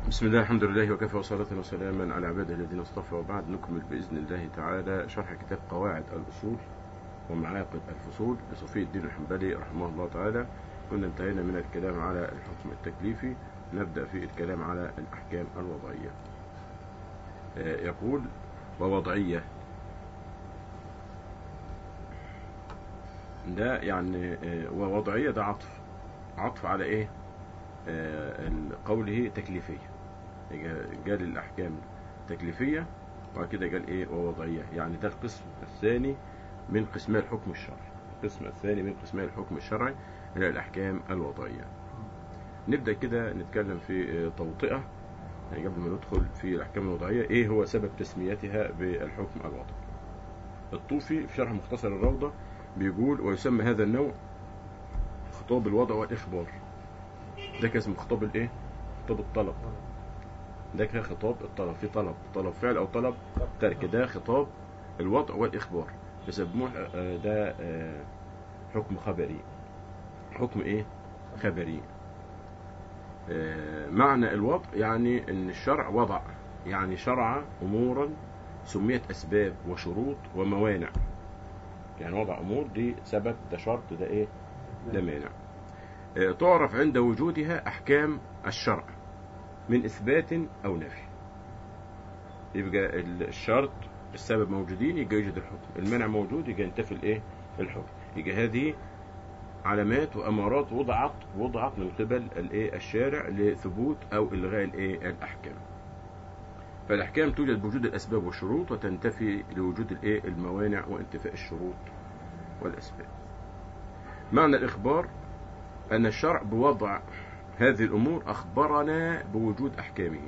بسم الله الحمد لله وكفى وصلاة وسلاما على عباده الذين اصطفى وبعد نكمل بإذن الله تعالى شرح كتاب قواعد الأصول ومعاقد الفصول لصفي الدين الحنبلي رحمه الله تعالى كنا انتهينا من الكلام على الحكم التكليفي نبدأ في الكلام على الأحكام الوضعية آه، يقول ووضعية ده يعني آه، ووضعية ده عطف عطف على ايه آه، قوله تكليفية قال الأحكام تكليفية وبعد كده قال إيه ووضعية يعني ده القسم الثاني من قسمي الحكم الشرعي القسم الثاني من قسمي الحكم الشرعي هي الأحكام الوضعية نبدأ كده نتكلم في توطئة يعني قبل ما ندخل في الأحكام الوضعية إيه هو سبب تسميتها بالحكم الوضعي الطوفي في شرح مختصر الروضة بيقول ويسمى هذا النوع خطاب الوضع والإخبار ده كاسم خطاب الإيه؟ خطاب الطلب ده كده خطاب الطلب في طلب طلب فعل او طلب ترك ده خطاب الوضع والاخبار يسموه ده حكم خبري حكم ايه خبري معنى الوضع يعني ان الشرع وضع يعني شرع امورا سميت اسباب وشروط وموانع يعني وضع امور دي سبب ده شرط ده ايه ده مانع تعرف عند وجودها احكام الشرع من إثبات أو نفي يبقى الشرط السبب موجودين يبقى يوجد الحكم المنع موجود يبقى ينتفي الايه الحكم يبقى هذه علامات وامارات وضعت وضعت من قبل الايه الشارع لثبوت او الغاء الايه الاحكام فالاحكام توجد بوجود الاسباب والشروط وتنتفي لوجود الايه الموانع وانتفاء الشروط والاسباب معنى الاخبار ان الشرع بوضع هذه الأمور أخبرنا بوجود أحكامه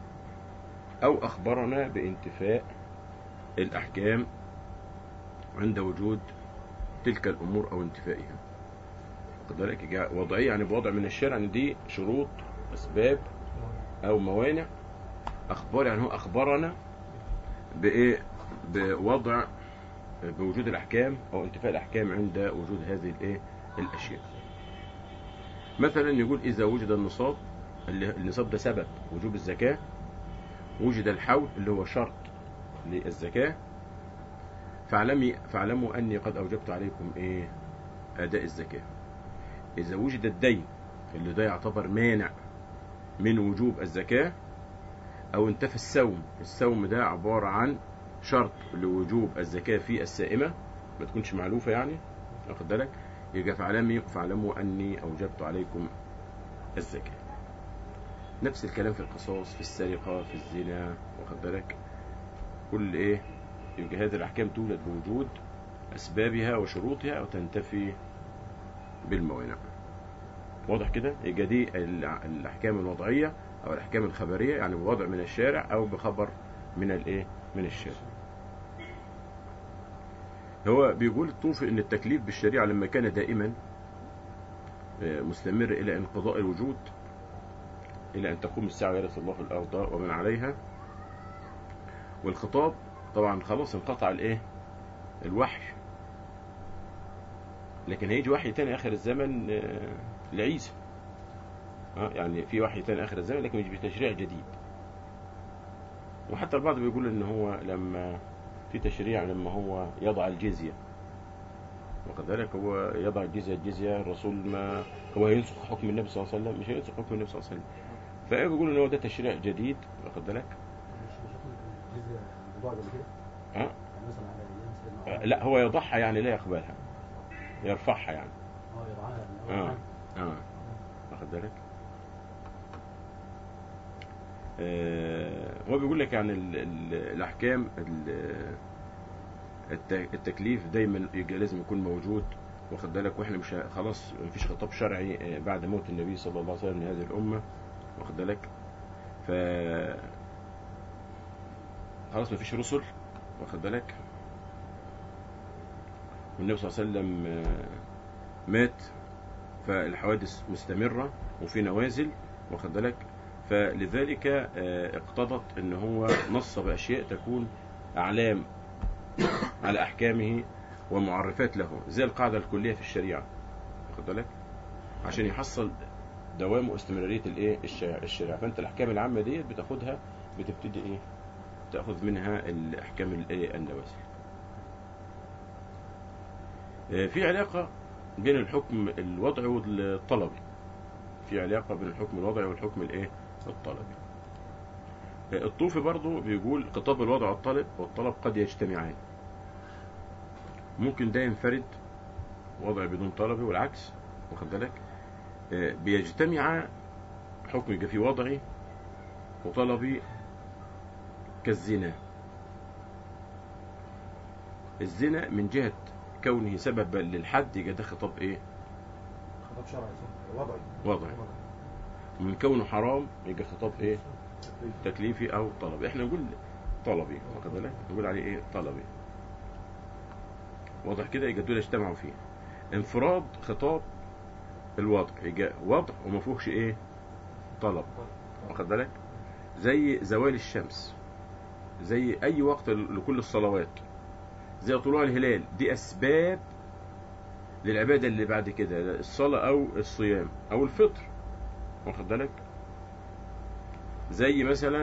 أو أخبرنا بانتفاء الأحكام عند وجود تلك الأمور أو انتفائها واخد بالك وضعية يعني بوضع من الشرع ان دي شروط أسباب أو موانع أخبار يعني هو أخبرنا بإيه بوضع بوجود الأحكام أو انتفاء الأحكام عند وجود هذه الإيه الأشياء مثلا يقول إذا وجد النصاب النصاب ده سبب وجوب الزكاة وجد الحول اللي هو شرط للزكاة فاعلمي فاعلموا أني قد أوجبت عليكم إيه أداء الزكاة إذا وجد الدين اللي ده يعتبر مانع من وجوب الزكاة أو انتفى السوم السوم ده عبارة عن شرط لوجوب الزكاة في السائمة ما تكونش معلوفة يعني واخد بالك يبقى فاعلموا فاعلموا أني أوجبت عليكم الزكاة نفس الكلام في القصاص في السرقة في الزنا واخد بالك كل إيه يبقى هذه الأحكام توجد بوجود أسبابها وشروطها أو تنتفي بالموانع واضح كده يبقى دي الأحكام الوضعية أو الأحكام الخبرية يعني بوضع من الشارع أو بخبر من الإيه من الشارع هو بيقول الطوفي ان التكليف بالشريعة لما كان دائما مستمر الى انقضاء الوجود الى ان تقوم الساعة ويرث الله الارض ومن عليها والخطاب طبعا خلاص انقطع الايه الوحي لكن هيجي وحي تاني اخر الزمن لعيسى يعني في وحي تاني اخر الزمن لكن مش بتشريع جديد وحتى البعض بيقول ان هو لما في تشريع لما هو يضع الجزية واخد بالك هو يضع الجزية الجزية الرسول ما هو هينسخ حكم النبي صلى الله عليه وسلم مش هينسخ حكم النبي صلى الله عليه وسلم فيقول ان هو ده تشريع جديد واخد بالك ها أه؟ لا هو يضعها يعني لا يقبلها يرفعها يعني اه اه واخد بالك آه هو بيقول لك يعني ال ال الأحكام ال التكليف دايما لازم يكون موجود واخد بالك واحنا مش خلاص مفيش خطاب شرعي بعد موت النبي صلى الله عليه وسلم لهذه الأمة واخد بالك ف خلاص مفيش رسل واخد بالك والنبي صلى الله عليه وسلم مات فالحوادث مستمرة وفي نوازل واخد بالك فلذلك اقتضت ان هو نص باشياء تكون اعلام على احكامه ومعرفات له زي القاعده الكليه في الشريعه واخد بالك عشان يحصل دوام واستمراريه الايه الشريعه الشريعه فانت الاحكام العامه ديت بتاخدها بتبتدي ايه تاخذ منها الاحكام الايه النوازل آه، في علاقه بين الحكم الوضعي والطلبي في علاقه بين الحكم الوضعي والحكم الايه الطلبي آه، الطوفي برضو بيقول خطاب الوضع والطلب والطلب قد يجتمعان ممكن ده ينفرد وضع بدون طلبي والعكس واخد بالك آه، بيجتمع حكم يبقى فيه وضعي وطلبي كالزنا الزنا من جهة كونه سببا للحد يبقى ده خطاب ايه خطاب شرعي صح وضعي وضعي ومن كونه حرام يبقى خطاب ايه تكليفي او طلبي احنا نقول طلبي واخد بالك نقول عليه ايه طلبي واضح كده يبقى دول اجتمعوا فيه انفراد خطاب الوضع يبقى وضع وما فيهوش ايه طلب واخد بالك زي زوال الشمس زي اي وقت لكل الصلوات زي طلوع الهلال دي اسباب للعباده اللي بعد كده الصلاه او الصيام او الفطر واخد بالك زي مثلا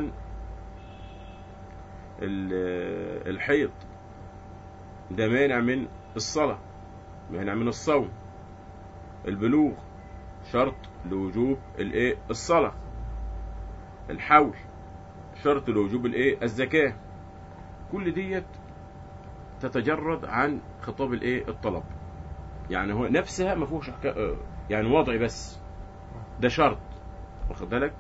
ال- الحيض ده مانع من الصلاه مانع من الصوم البلوغ شرط لوجوب الايه الصلاه الحول شرط لوجوب الايه الزكاه كل ديت تتجرد عن خطاب الايه الطلب يعني هو نفسها ما فيهوش حكا... آه، يعني وضعي بس ده شرط واخد بالك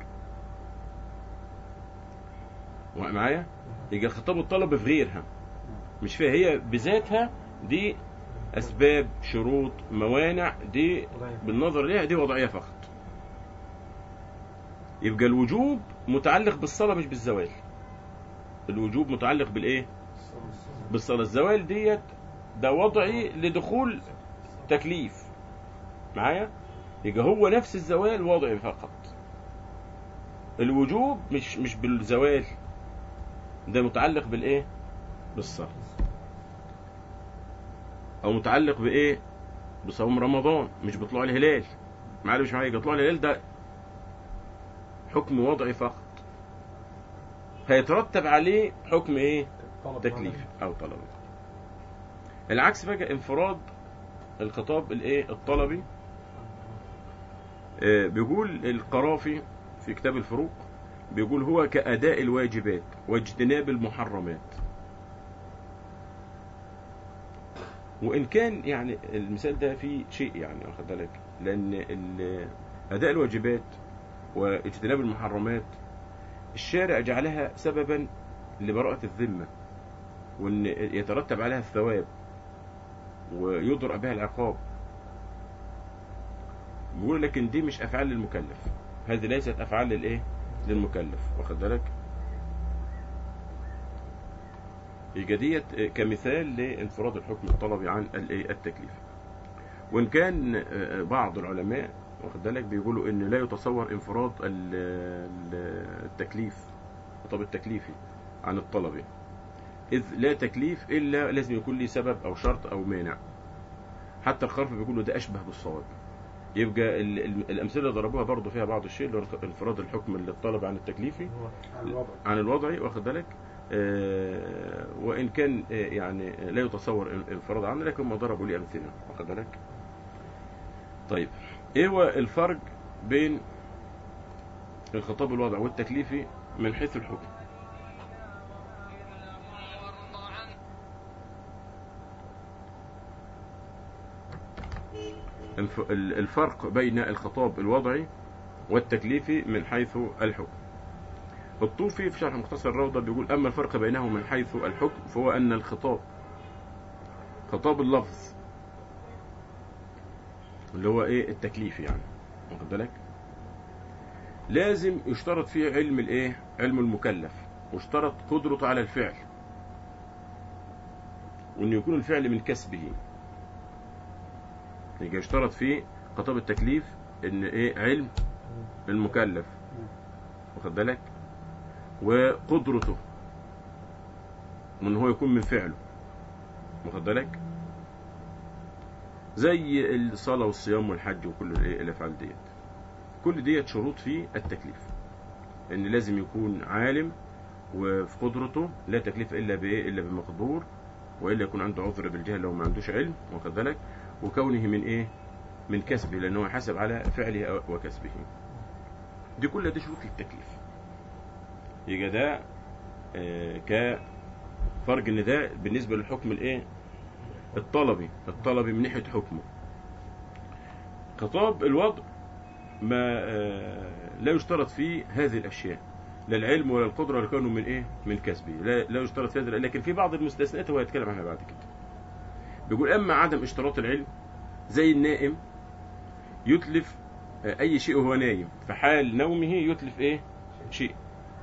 معايا يبقى خطاب الطلب في غيرها مش فيها هي بذاتها دي اسباب شروط موانع دي وضعي. بالنظر ليها دي وضعيه فقط يبقى الوجوب متعلق بالصلاه مش بالزوال الوجوب متعلق بالايه بالصلاه الزوال ديت ده وضعي لدخول تكليف معايا يبقى هو نفس الزوال وضعي فقط الوجوب مش مش بالزوال ده متعلق بالايه بالصلاه او متعلق بايه بصوم رمضان مش بطلوع الهلال معايا مش معايا يبقى طلوع الهلال ده حكم وضعي فقط هيترتب عليه حكم ايه طلب تكليف او طلبي العكس بقى انفراد الخطاب الايه الطلبي آه، بيقول القرافي في كتاب الفروق بيقول هو كأداء الواجبات واجتناب المحرمات وإن كان يعني المثال ده فيه شيء يعني واخد بالك لأن ال- أداء الواجبات واجتناب المحرمات الشارع جعلها سببا لبراءة الذمة وان يترتب عليها الثواب ويدرأ بها العقاب بيقول لكن دي مش افعال للمكلف هذه ليست افعال للايه للمكلف واخد بالك يبقى ديت كمثال لانفراد الحكم الطلبي عن الايه التكليف وان كان آه، بعض العلماء واخد بالك بيقولوا ان لا يتصور انفراد ال- ال- التكليف الخطاب التكليفي عن الطلبي إذ لا تكليف إلا لازم يكون لي سبب أو شرط أو مانع حتى الخرف بيقولوا ده أشبه بالصواب يبقى ال- ال- الأمثلة اللي ضربوها برضه فيها بعض الشيء اللي هو انفراد الحكم للطلب عن التكليفي هو الوضع عن الوضعي واخد بالك آه، وإن كان آه، يعني لا يتصور ان- انفراد عنه لكن ما ضربوا لي أمثلة واخد بالك طيب إيه هو الفرق بين الخطاب الوضعي والتكليفي من حيث الحكم الف- ال- الفرق بين الخطاب الوضعي والتكليفي من حيث الحكم الطوفي في شرح مختصر الروضة بيقول أما الفرق بينهم من حيث الحكم فهو أن الخطاب خطاب اللفظ اللي هو إيه التكليفي يعني واخد بالك لازم يشترط فيه علم الإيه علم المكلف واشترط قدرته على الفعل وأن يكون الفعل من كسبه يبقى يشترط فيه خطاب التكليف ان ايه علم المكلف واخد بالك وقدرته وان هو يكون من فعله واخد بالك زي الصلاه والصيام والحج وكل الايه الافعال ديت كل ديت شروط في التكليف ان لازم يكون عالم وفي قدرته لا تكليف الا بايه الا بمقدور والا يكون عنده عذر بالجهل لو ما عندوش علم واخد بالك وكونه من ايه من كسبه لانه يحاسب على فعله وكسبه دي كلها دي شروط للتكليف يبقى ده آه، كفرق ان ده بالنسبه للحكم الايه الطلبي الطلبي من ناحيه حكمه خطاب الوضع ما آه، لا يشترط فيه هذه الاشياء لا العلم ولا القدره ولا كونه من ايه من كسبه لا, لا يشترط في هذا لكن في بعض المستثنات هو هيتكلم عنها بعد كده بيقول اما عدم اشتراط العلم زي النائم يتلف آه، اي شيء وهو نايم في حال نومه يتلف ايه شيء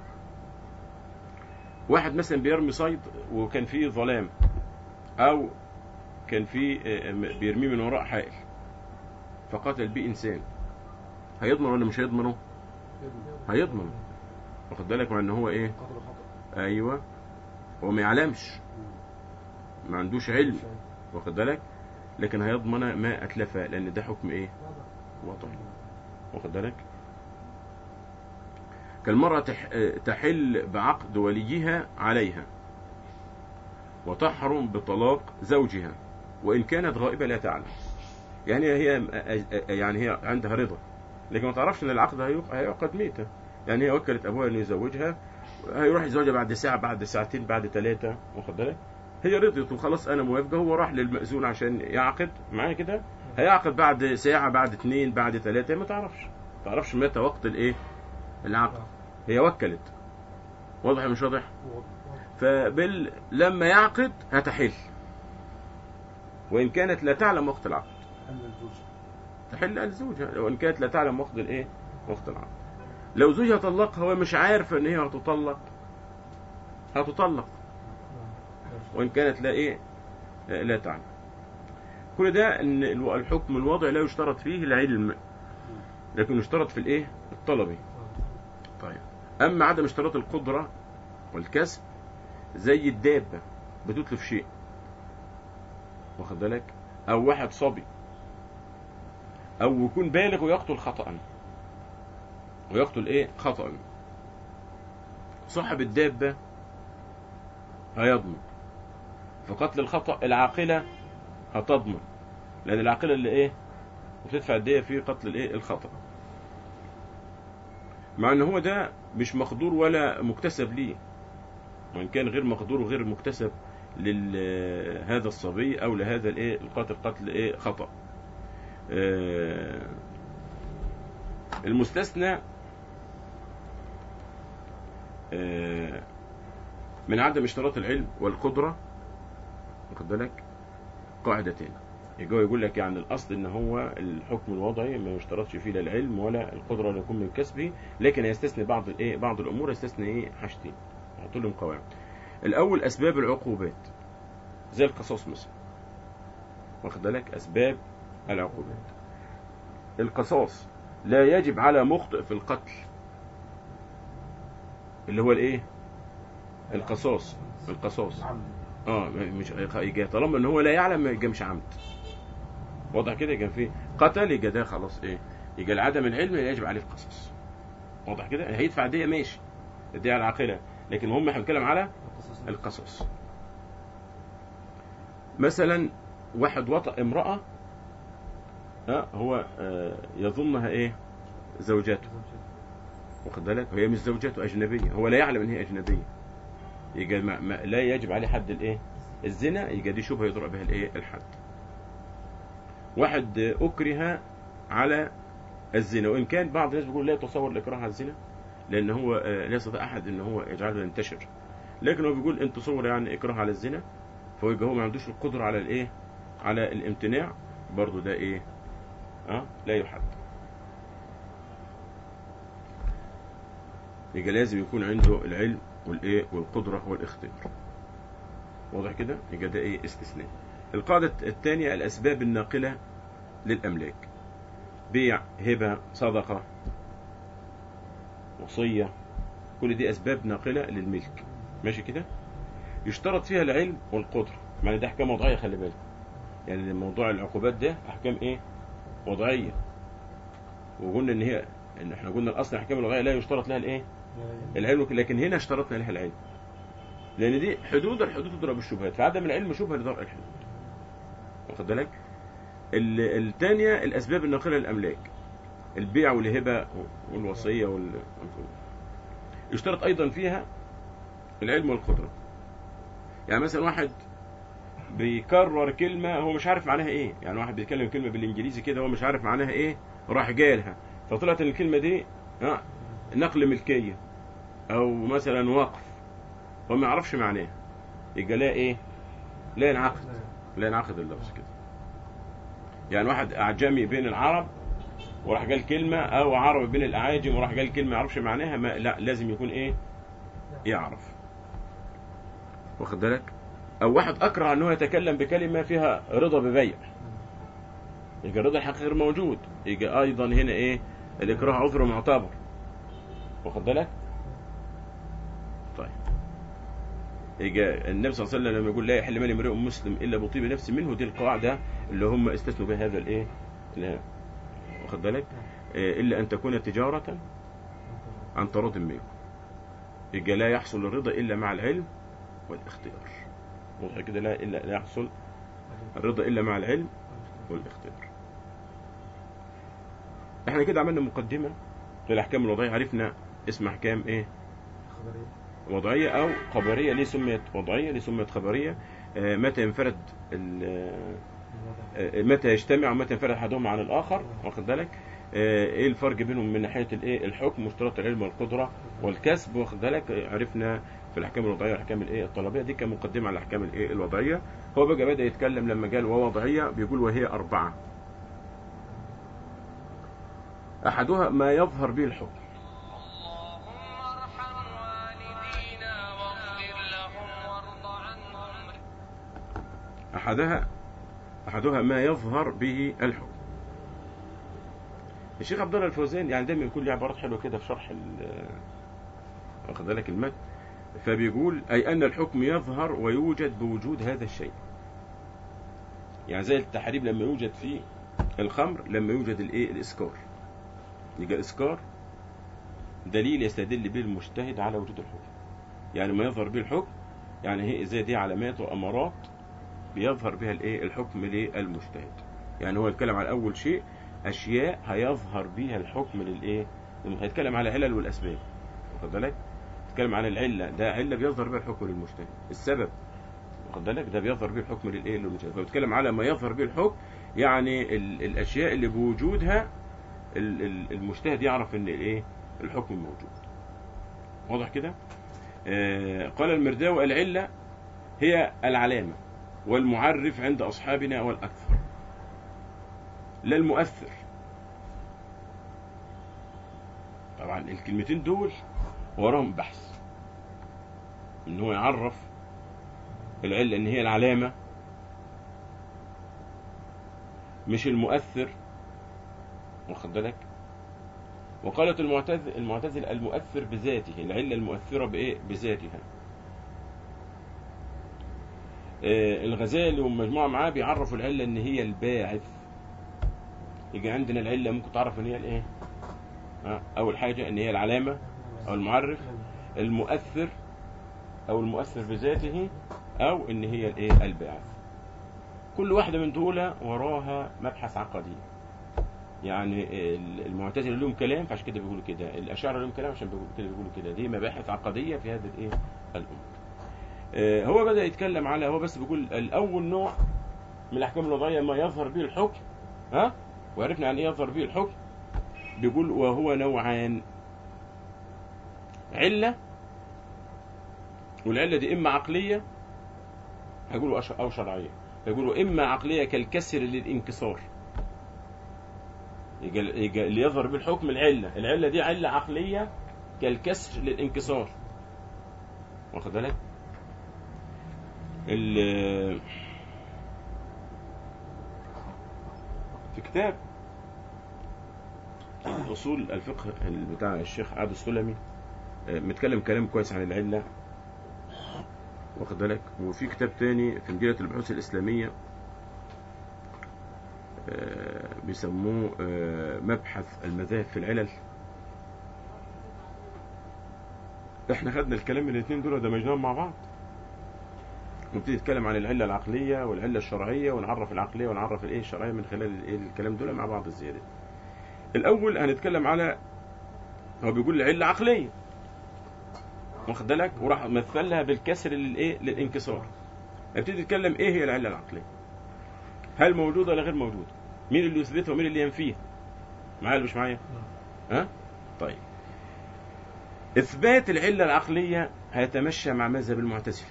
واحد مثلا بيرمي صيد وكان فيه ظلام او كان فيه آه، بيرميه من وراء حائل فقتل بيه انسان هيضمن ولا مش هيضمنه هيضمن واخد بالك مع ان هو ايه قدر خطأ ايوه هو ما يعلمش ما عندوش علم واخد بالك لكن هيضمن ما اتلف لان ده حكم ايه وضعي واخد بالك كالمرأة تح... تحل بعقد وليها عليها وتحرم بطلاق زوجها وإن كانت غائبة لا تعلم يعني هي يعني هي عندها رضا لكن ما تعرفش ان العقد هيق- هيعقد ميتة يعني هي وكلت ابوها انه يزوجها هيروح يزوجها بعد ساعة بعد ساعتين بعد ثلاثة واخد بالك هي رضيت وخلاص انا موافقة هو راح للمأذون عشان يعقد معايا كده هيعقد بعد ساعة بعد اثنين بعد ثلاثة ما تعرفش ما تعرفش متى وقت الايه العقد هي وكلت واضح مش واضح فبال لما يعقد هتحل وان كانت لا تعلم وقت العقد حل الزوج تحل عن زوجها وان كانت لا تعلم وقت الايه وقت العقد لو زوجها طلقها هو مش عارف ان هي هتطلق هتطلق وان كانت لا ايه لا تعلم كل ده ان الو- الحكم الوضعي لا يشترط فيه العلم لكن يشترط في الايه الطلبي طيب اما عدم اشتراط القدره والكسب زي الدابه بتتلف شيء واخد بالك او واحد صبي او يكون بالغ ويقتل خطأ ويقتل ايه خطأ صاحب الدابة هيضمن فقتل الخطأ العاقلة هتضمن لأن العاقلة اللي ايه بتدفع الدية في قتل الايه الخطأ مع ان هو ده مش مقدور ولا مكتسب ليه وان كان غير مقدور وغير مكتسب لهذا الصبي او لهذا الايه القاتل قتل ايه خطأ آه، المستثنى آه، من عدم اشتراط العلم والقدرة واخد بالك قاعدتين يجي يقول لك يعني الاصل ان هو الحكم الوضعي ما يشترطش فيه لا العلم ولا القدره ولا يكون من كسبه لكن يستثني بعض الايه بعض الامور يستثني ايه حاجتين يحط لهم قواعد الاول اسباب العقوبات زي القصاص مثلا واخد بالك اسباب العقوبات القصاص لا يجب على مخطئ في القتل اللي هو الايه القصاص القصاص عم اه مش يجي طالما ان هو لا يعلم يبقى مش عمد واضح كده يبقى في قتل يبقى ده خلاص ايه يبقى العدم العلم يجب عليه القصاص واضح كده هيدفع دية ماشي الدية على العاقلة لكن هم احنا بنتكلم على القصص القصص مثلا واحد وطأ امرأة ها هو آه، يظنها ايه زوجته واخد بالك وهي مش زوجته اجنبيه هو لا يعلم ان هي اجنبيه يبقى ما ما لا يجب عليه حد الايه الزنا يبقى دي شبهه يضرب بها الايه الحد واحد آه، اكره على الزنا وان كان بعض الناس بيقول لا يتصور الاكراه على الزنا لان هو آه، لا يستطيع احد ان هو يجعله ينتشر لكن هو بيقول ان تصور يعني اكراه على الزنا فهو يبقى هو ما عندوش القدره على الايه على الامتناع برضه ده ايه اه لا يحد يبقى لازم يكون عنده العلم والايه والقدره والاختيار واضح كده يبقى ده ايه استثناء القاعده الثانيه الاسباب الناقله للاملاك بيع هبه صدقه وصيه كل دي اسباب ناقله للملك ماشي كده يشترط فيها العلم والقدره يعني ده احكام وضعيه خلي بالك يعني موضوع العقوبات ده احكام ايه وضعيه وقلنا ان هي ان احنا قلنا الاصل احكام الغايه لا يشترط لها الايه العلم لكن هنا اشترطنا لها العلم لان دي حدود الحدود تضرب الشبهات فعدم العلم شبهه لدرء الحدود واخد بالك ال- الثانيه الاسباب الناقله للاملاك البيع والهبه والوصيه وال يشترط ايضا فيها العلم والقدره يعني مثلا واحد بيكرر كلمه هو مش عارف معناها ايه يعني واحد بيتكلم كلمه بالانجليزي كده هو مش عارف معناها ايه راح جالها فطلعت ان الكلمه دي ها نقل ملكيه او مثلا وقف هو ما يعرفش معناها يبقى لا ايه لا ينعقد لا ينعقد اللفظ كده يعني واحد اعجمي بين العرب وراح قال كلمه او عربي بين الاعاجم وراح قال كلمه ما يعرفش معناها ما لا لازم يكون ايه يعرف واخد بالك او واحد اكره ان هو يتكلم بكلمه فيها رضا ببيع يبقى الرضا الحقيقي غير موجود يبقى ايضا هنا ايه الاكراه عذر معتبر واخد بالك طيب يبقى النبي صلى الله عليه وسلم لما يقول لا يحل مال امرئ مسلم الا بطيب نفس منه دي القاعده اللي هم استثنوا بها هذا الايه لا. واخد بالك إيه، الا ان تكون تجاره عن تراض منكم يبقى لا يحصل الرضا الا مع العلم والاختيار واضح كده لا الا لا يحصل الرضا الا مع العلم والاختيار احنا كده عملنا مقدمه للاحكام الوضعيه عرفنا اسم احكام ايه خبرية وضعيه او خبريه ليه سميت وضعيه ليه سميت خبريه آه، متى ينفرد ال- الوضع آه، متى يجتمع ومتى ينفرد احدهما عن الاخر واخد بالك آه، ايه الفرق بينهم من ناحيه الايه الحكم واشتراط العلم والقدره والكسب واخد بالك آه، عرفنا في الاحكام الوضعيه والاحكام الايه الطلبيه دي كمقدمه على الاحكام الايه الوضعيه هو بقى بدا يتكلم لما قال ووضعيه بيقول وهي اربعه احدها ما يظهر به الحكم اللهم ارحم والدينا واغفر لهم وارض عنهم أحدها أحدها ما يظهر به الحكم الشيخ عبد الله الفوزان يعني دايما يكون له عبارات حلوه كده في شرح ال- واخد بالك المتن فبيقول أي أن الحكم يظهر ويوجد بوجود هذا الشيء يعني زي التحريم لما يوجد فيه الخمر لما يوجد الايه الاسكار يبقى الاسكار دليل يستدل به المجتهد على وجود الحكم يعني ما يظهر به الحكم يعني هي زي دي علامات وامارات بيظهر بها الايه الحكم للمجتهد يعني هو يتكلم على اول شيء اشياء هيظهر بها الحكم للايه هيتكلم على علل والاسباب واخد بالك يتكلم عن العله ده عله بيظهر بها الحكم للمجتهد السبب واخد بالك ده بيظهر به الحكم للايه للمجتهد فبيتكلم على ما يظهر به الحكم يعني ال- الاشياء اللي بوجودها ال- ال- المجتهد يعرف ان الايه الحكم موجود واضح كده آه قال المرداوي العله هي العلامه والمعرف عند أصحابنا والأكثر لا المؤثر طبعا الكلمتين دول وراهم بحث ان هو يعرف العلة ان هي العلامة مش المؤثر واخد بالك وقالت المعتزل المعتزل المؤثر بذاته العلة المؤثرة بإيه بذاتها آه، الغزالي ومجموعة معاه بيعرفوا العلة ان هي الباعث يجي عندنا العلة ممكن تعرف ان هي الايه ها، اول حاجة ان هي العلامة او المعرف المؤثر او المؤثر بذاته او ان هي الايه الباعث كل واحدة من دول وراها مبحث عقدي يعني ال- المعتزله لهم كلام فعشان كده بيقولوا كده الاشاعره لهم كلام عشان بيقولوا كده بيقولوا كده دي مباحث عقديه في هذه الايه الامور آه، هو بدا يتكلم على هو بس بيقول الاول نوع من الاحكام الوضعيه ما يظهر به الحكم ها وعرفنا عن ايه يظهر به الحكم بيقول وهو نوعان عله والعله دي اما عقليه هيقولوا أش- او شرعيه فيقولوا اما عقليه كالكسر للانكسار يجي يجي اللي يظهر به الحكم العله العله دي عله عقليه كالكسر للانكسار واخد بالك ال- في كتاب اصول الفقه بتاع الشيخ عبد السلمي آه، متكلم كلام كويس عن العله واخد بالك وفي كتاب تاني في مجله البحوث الاسلاميه آه، بيسموه آه، مبحث المذاهب في العلل احنا خدنا الكلام من الاثنين دول ودمجناهم مع بعض نبتدي نتكلم عن العله العقليه والعله الشرعيه ونعرف العقليه ونعرف الايه الشرعيه من خلال الايه الكلام دول مع بعض الزياده الاول هنتكلم على هو بيقول العله عقليه واخد بالك وراح مثلها بالكسر للايه للانكسار ابتدي نتكلم ايه هي العله العقليه هل موجوده ولا غير موجوده مين اللي يثبتها ومين اللي ينفيها معايا ولا مش معايا ها طيب اثبات العله العقليه هيتمشى مع مذهب المعتزله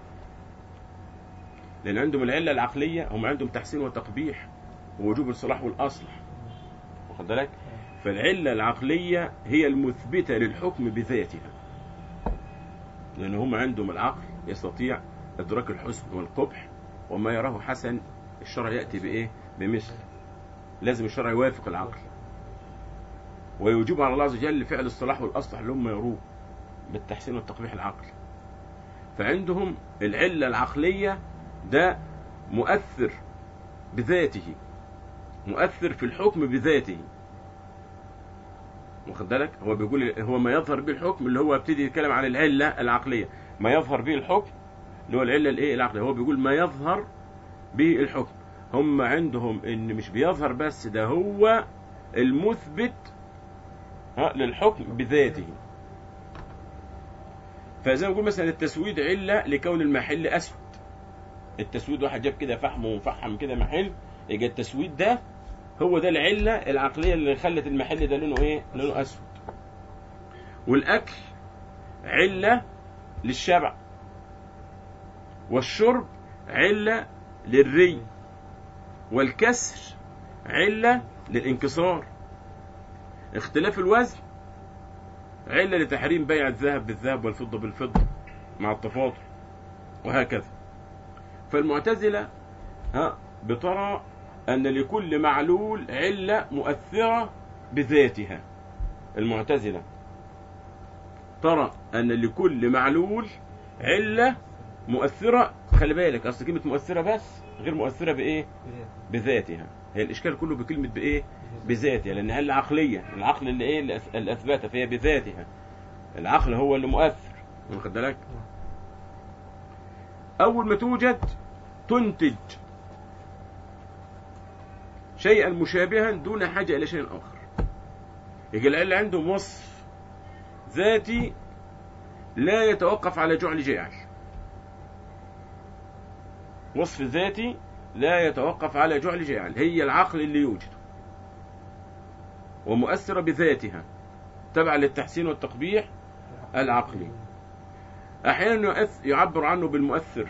لان عندهم العله العقليه هم عندهم تحسين وتقبيح ووجوب الصلاح والاصلح واخد بالك فالعله العقليه هي المثبته للحكم بذاتها لان هم عندهم العقل يستطيع ادراك الحسن والقبح وما يراه حسن الشرع ياتي بايه بمثل لازم الشرع يوافق العقل ويجيب على الله عز وجل فعل الصلاح والاصلح اللي هم يروه بالتحسين والتقبيح العقل فعندهم العله العقليه ده مؤثر بذاته مؤثر في الحكم بذاته واخد بالك هو بيقول هو ما يظهر به الحكم اللي هو يبتدي يتكلم عن العله العقليه ما يظهر به الحكم اللي هو العله الايه العقليه هو بيقول ما يظهر به الحكم هم عندهم ان مش بيظهر بس ده هو المثبت ها للحكم بذاته فزي ما نقول مثلا التسويد عله لكون المحل اسود التسويد واحد جاب كده فحم ومفحم كده محل يبقى التسويد ده هو ده العله العقليه اللي خلت المحل ده لونه ايه لونه اسود والاكل عله للشبع والشرب عله للري والكسر عله للانكسار اختلاف الوزن علة لتحريم بيع الذهب بالذهب والفضة بالفضة مع التفاضل وهكذا فالمعتزلة ها بترى أن لكل معلول علة مؤثرة بذاتها المعتزلة ترى أن لكل معلول علة مؤثرة خلي بالك أصل كلمة مؤثرة بس غير مؤثرة بإيه؟ بذاتها هي الإشكال كله بكلمة بإيه؟ بذاتها لأن هي العقلية العقل اللي إيه اللي أث- اللي أثبتها فهي بذاتها العقل هو اللي مؤثر واخد بالك؟ أول ما توجد تنتج شيئا مشابها دون حاجة إلى شيء آخر يجي العلة عندهم وصف ذاتي لا يتوقف على جعل جاعل وصف ذاتي لا يتوقف على جعل جاعل هي العقل اللي يوجد ومؤثرة بذاتها تبع للتحسين والتقبيح العقلي أحيانا يؤث- يعبر عنه بالمؤثر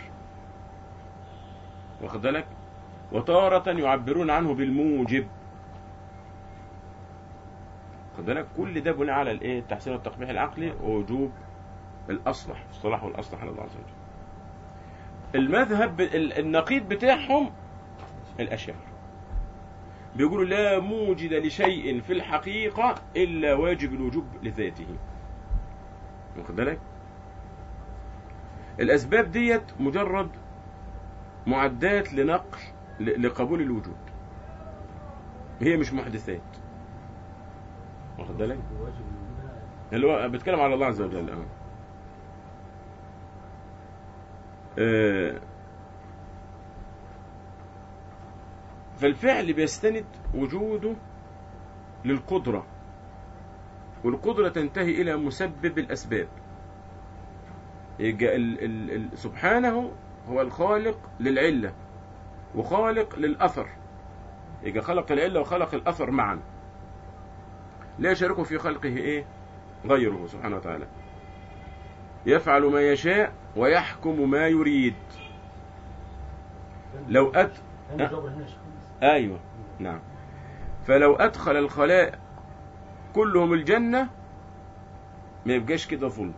واخد بالك وتارة يعبرون عنه بالموجب واخد بالك كل ده بناء على الايه التحسين والتقبيح العقلي ووجوب الاصلح الصلاح والاصلح على الله عز وجل المذهب ال- النقيض بتاعهم الاشاعره بيقولوا لا موجد لشيء في الحقيقه الا واجب الوجوب لذاته واخد بالك الاسباب ديت مجرد معدات لنقل ل- لقبول الوجود هي مش محدثات واخد بالك اللي هو بيتكلم على الله عز وجل اه آه. فالفعل بيستند وجوده للقدرة والقدرة تنتهي إلى مسبب الأسباب يبقى ال ال ال سبحانه هو الخالق للعلة وخالق للأثر يبقى خلق العلة وخلق الأثر معا لا يشاركه في خلقه إيه غيره سبحانه وتعالى يفعل ما يشاء ويحكم ما يريد لو أت عندي جواب هنا يا شيخ أيوة نعم فلو أدخل الخلائق كلهم الجنة ما يبقاش كده ظلم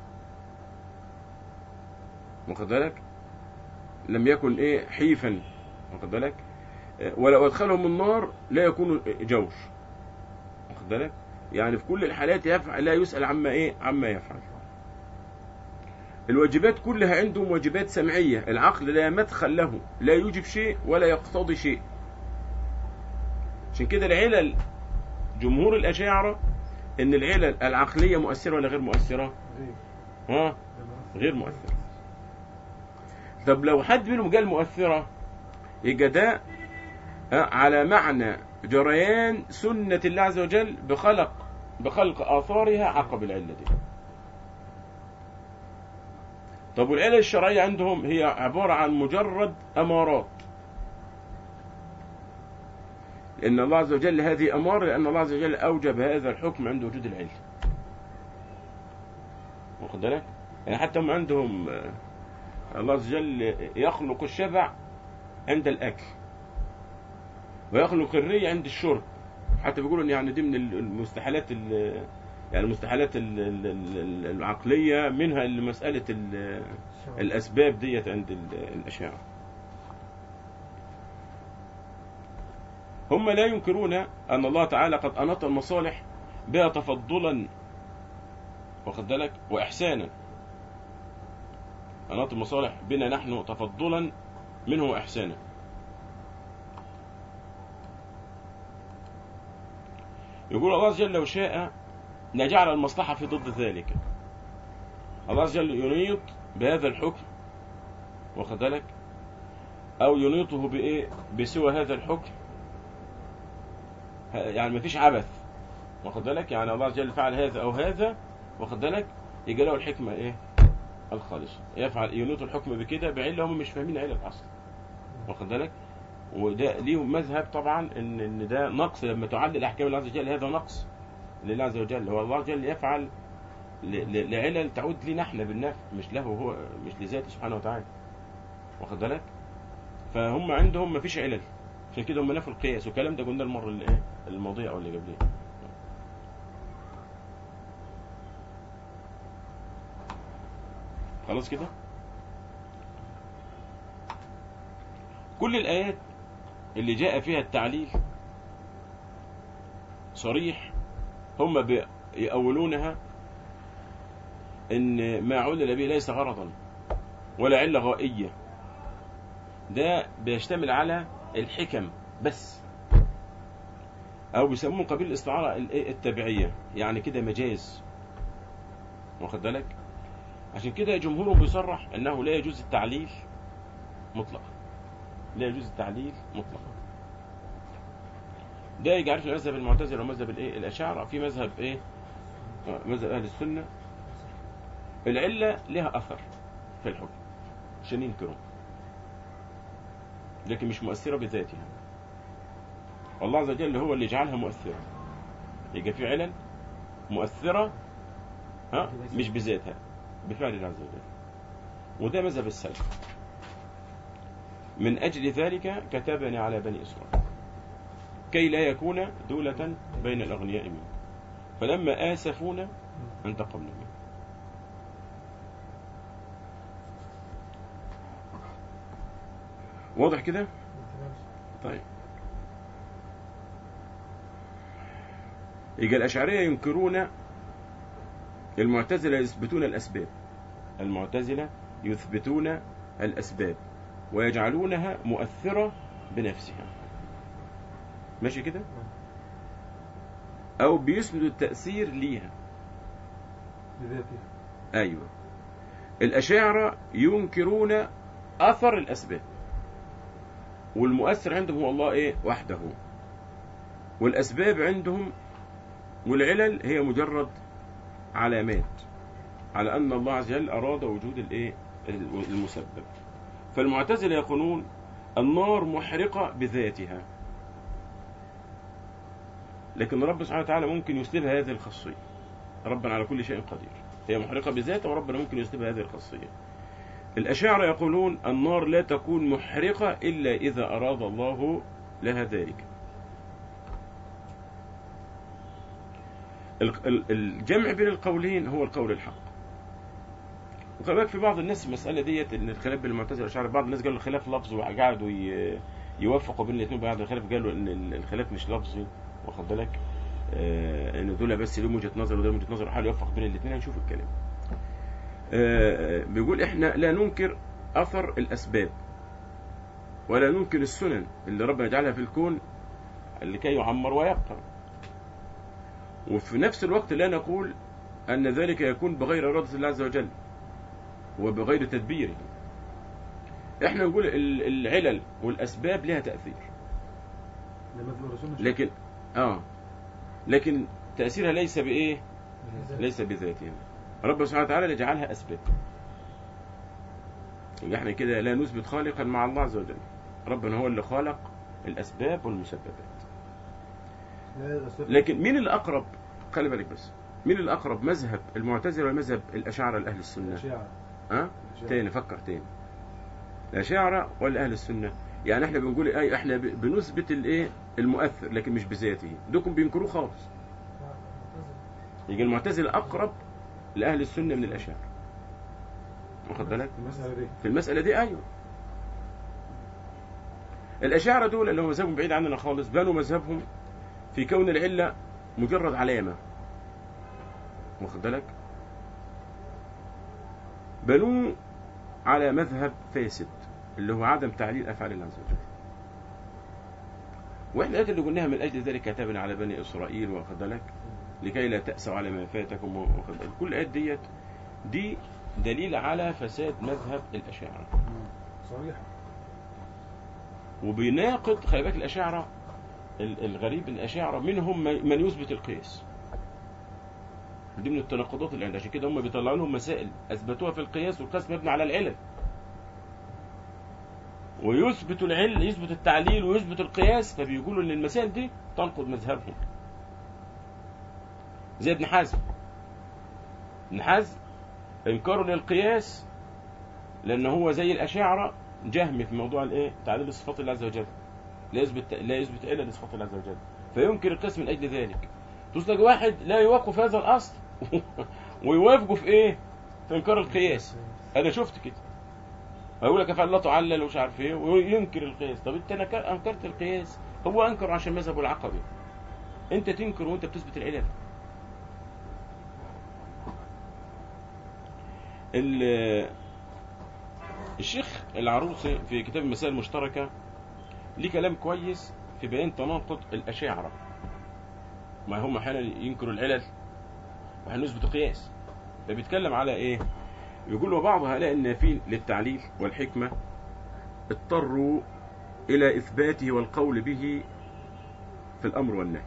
واخد بالك لم يكن ايه حيفا واخد بالك آه، ولو أدخلهم النار لا يكون جور واخد بالك يعني في كل الحالات يفعل لا يسأل عما ايه عما يفعل الواجبات كلها عندهم واجبات سمعية العقل لا مدخل له لا يوجب شيء ولا يقتضي شيء عشان كده العلل جمهور الأشاعرة ان العلل العقليه مؤثره ولا غير مؤثره غير ها غير مؤثره طب لو حد منهم قال مؤثره يبقى ده آه، على معنى جريان سنه الله عز وجل بخلق بخلق اثارها عقب العله دي طب والعلل الشرعيه عندهم هي عباره عن مجرد امارات لأن الله عز وجل هذه أمارة لأن الله عز وجل أوجب هذا الحكم عند وجود العلم واخد بالك؟ يعني حتى هم عندهم آه، الله عز وجل يخلق الشبع عند الأكل ويخلق الري عند الشرب حتى بيقولوا إن يعني دي من المستحيلات ال- يعني المستحيلات ال- ال- ال- العقلية منها اللي مسألة ال- الأسباب ديت عند ال- الأشاعرة هم لا ينكرون أن الله تعالى قد أناط المصالح بها تفضلا واخد بالك وإحسانا أناط المصالح بنا نحن تفضلا منه وإحسانا يقول الله عز وجل لو شاء لجعل المصلحة في ضد ذلك الله عز وجل ينيط بهذا الحكم واخد بالك أو ينيطه بإيه بسوى هذا الحكم يعني مفيش عبث واخد بالك يعني الله عز وجل فعل هذا او هذا واخد بالك يجي له الحكمه ايه الخالصه يفعل ينوط الحكم بكده بعله هم مش فاهمين علة اصلا واخد بالك وده ليهم مذهب طبعا ان ان ده نقص لما تعلل احكام الله عز وجل هذا نقص لله عز وجل هو الله عز وجل يفعل ل- ل- لعلل تعود لنا احنا بالنفع مش له هو مش لذاته سبحانه وتعالى واخد بالك فهم عندهم مفيش علل عشان كده هم نفوا القياس والكلام ده قلنا المره اللي ايه الماضيه او اللي قبلها خلاص كده كل الايات اللي جاء فيها التعليل صريح هم بيأولونها ان ما علل به ليس غرضا ولا علة غائية ده بيشتمل على الحكم بس او بيسموه قبيل الاستعارة الايه التبعية يعني كده مجاز واخد بالك عشان كده جمهورهم بيصرح انه لا يجوز التعليل مطلقا لا يجوز التعليل مطلقا ده يجي عارف المذهب المعتزله ومذهب الايه الاشاعره في مذهب ايه آه، مذهب اهل السنه العله لها اثر في الحكم عشان ينكروا لكن مش مؤثره بذاتها والله عز وجل هو اللي جعلها مؤثره يبقى في علل مؤثره ها مش بذاتها بفعل الله عز وجل وده مذهب السلف من أجل ذلك كتبني على بني إسرائيل كي لا يكون دولة بين الأغنياء منكم فلما آسفونا انتقمنا منهم واضح كده؟ طيب يبقى الأشعرية ينكرون المعتزلة يثبتون الأسباب المعتزلة يثبتون الأسباب ويجعلونها مؤثرة بنفسها ماشي كده أو بيسندوا التأثير ليها بذاتها أيوة الأشاعرة ينكرون أثر الأسباب والمؤثر عندهم هو الله إيه وحده والأسباب عندهم والعلل هي مجرد علامات على أن الله عز وجل أراد وجود الإيه المسبب فالمعتزلة يقولون النار محرقة بذاتها لكن رب سبحانه وتعالى ممكن يسلبها هذه الخاصية ربنا على كل شيء قدير هي محرقة بذاتها وربنا ممكن يسلبها هذه الخاصية الأشاعرة يقولون النار لا تكون محرقة إلا إذا أراد الله لها ذلك ال- ال- الجمع بين القولين هو القول الحق وخلي بالك في بعض الناس المسألة ديت ان الخلاف بين المعتزلة والأشاعرة بعض الناس قالوا الخلاف لفظي وقعدوا ي- يوفقوا بين الاثنين بعد الخلاف قالوا ان ال- الخلاف مش لفظي واخد بالك آه ان دول بس لهم وجهة نظر وده وجهة نظر حال يوفق بين الاثنين هنشوف الكلام آه بيقول احنا لا ننكر اثر الاسباب ولا ننكر السنن اللي ربنا جعلها في الكون لكي يعمر ويبقى وفي نفس الوقت لا نقول أن ذلك يكون بغير إرادة الله عز وجل وبغير تدبيره احنا نقول ال- العلل والأسباب لها تأثير لما تقول الرسول مش لكن اه لكن تأثيرها ليس بإيه ليس بذاتها رب سبحانه وتعالى يجعلها أسباب يبقى احنا كده لا نثبت خالقا مع الله عز وجل ربنا هو اللي خلق الأسباب والمسببات لا الأسباب لكن مين الأقرب خلي بالك بس مين الأقرب مذهب المعتزلة ولا مذهب الأشاعرة لأهل السنة الأشاعرة ها الأشاعرة. تاني فكر تاني الأشاعرة ولا أهل السنة يعني احنا بنقول ايه احنا ب- بنثبت الايه المؤثر لكن مش بذاته دوكم بينكروه خالص يجي المعتزلة أقرب لأهل السنة من الأشاعرة واخد بالك المسألة دي في المسألة دي أيوه الأشاعرة دول اللي هم مذهبهم بعيد عننا خالص بنوا مذهبهم في كون العلة مجرد علامة واخد بالك بنوه على مذهب فاسد اللي هو عدم تعليل أفعال الله عز وجل واحنا الآيات اللي قلناها من أجل ذلك كتبنا على بني إسرائيل واخد بالك لكي لا تأسوا على ما فاتكم واخد بالك كل الآيات ديت دي دليل على فساد مذهب الأشاعرة صريح وبيناقض خلي بالك الأشاعرة ال- الغريب إن الأشاعرة منهم من من يثبت القياس دي من التناقضات اللي عندها عشان كده هم بيطلعوا لهم مسائل أثبتوها في القياس والقياس مبني على العلل ويثبت العلل يثبت التعليل ويثبت القياس فبيقولوا ان المسائل دي تنقض مذهبهم زي ابن حزم ابن حزم انكاره للقياس لان هو زي الاشاعره جهم في موضوع الايه تعليل صفات الله عز وجل لا يثبت لا يثبت الا لصفات الله عز وجل فينكر القياس من اجل ذلك تلاقي واحد لا يوافق في هذا الاصل ويوافقه في ايه في انكار القياس انا شفت كده هيقول لك افعل الله تعلل ومش عارف ايه وينكر القياس طب انت نك- انكرت القياس هو انكر عشان مذهبه العقدي انت تنكر وانت بتثبت العلل ال- الشيخ العروسي في كتاب المسائل المشتركة ليه كلام كويس في بيان تناقض الأشاعرة ما هم احيانا ينكروا العلل وهنثبت قياس فبيتكلم على ايه يقول وبعض هؤلاء النافين للتعليل والحكمة اضطروا إلى إثباته والقول به في الأمر والنهي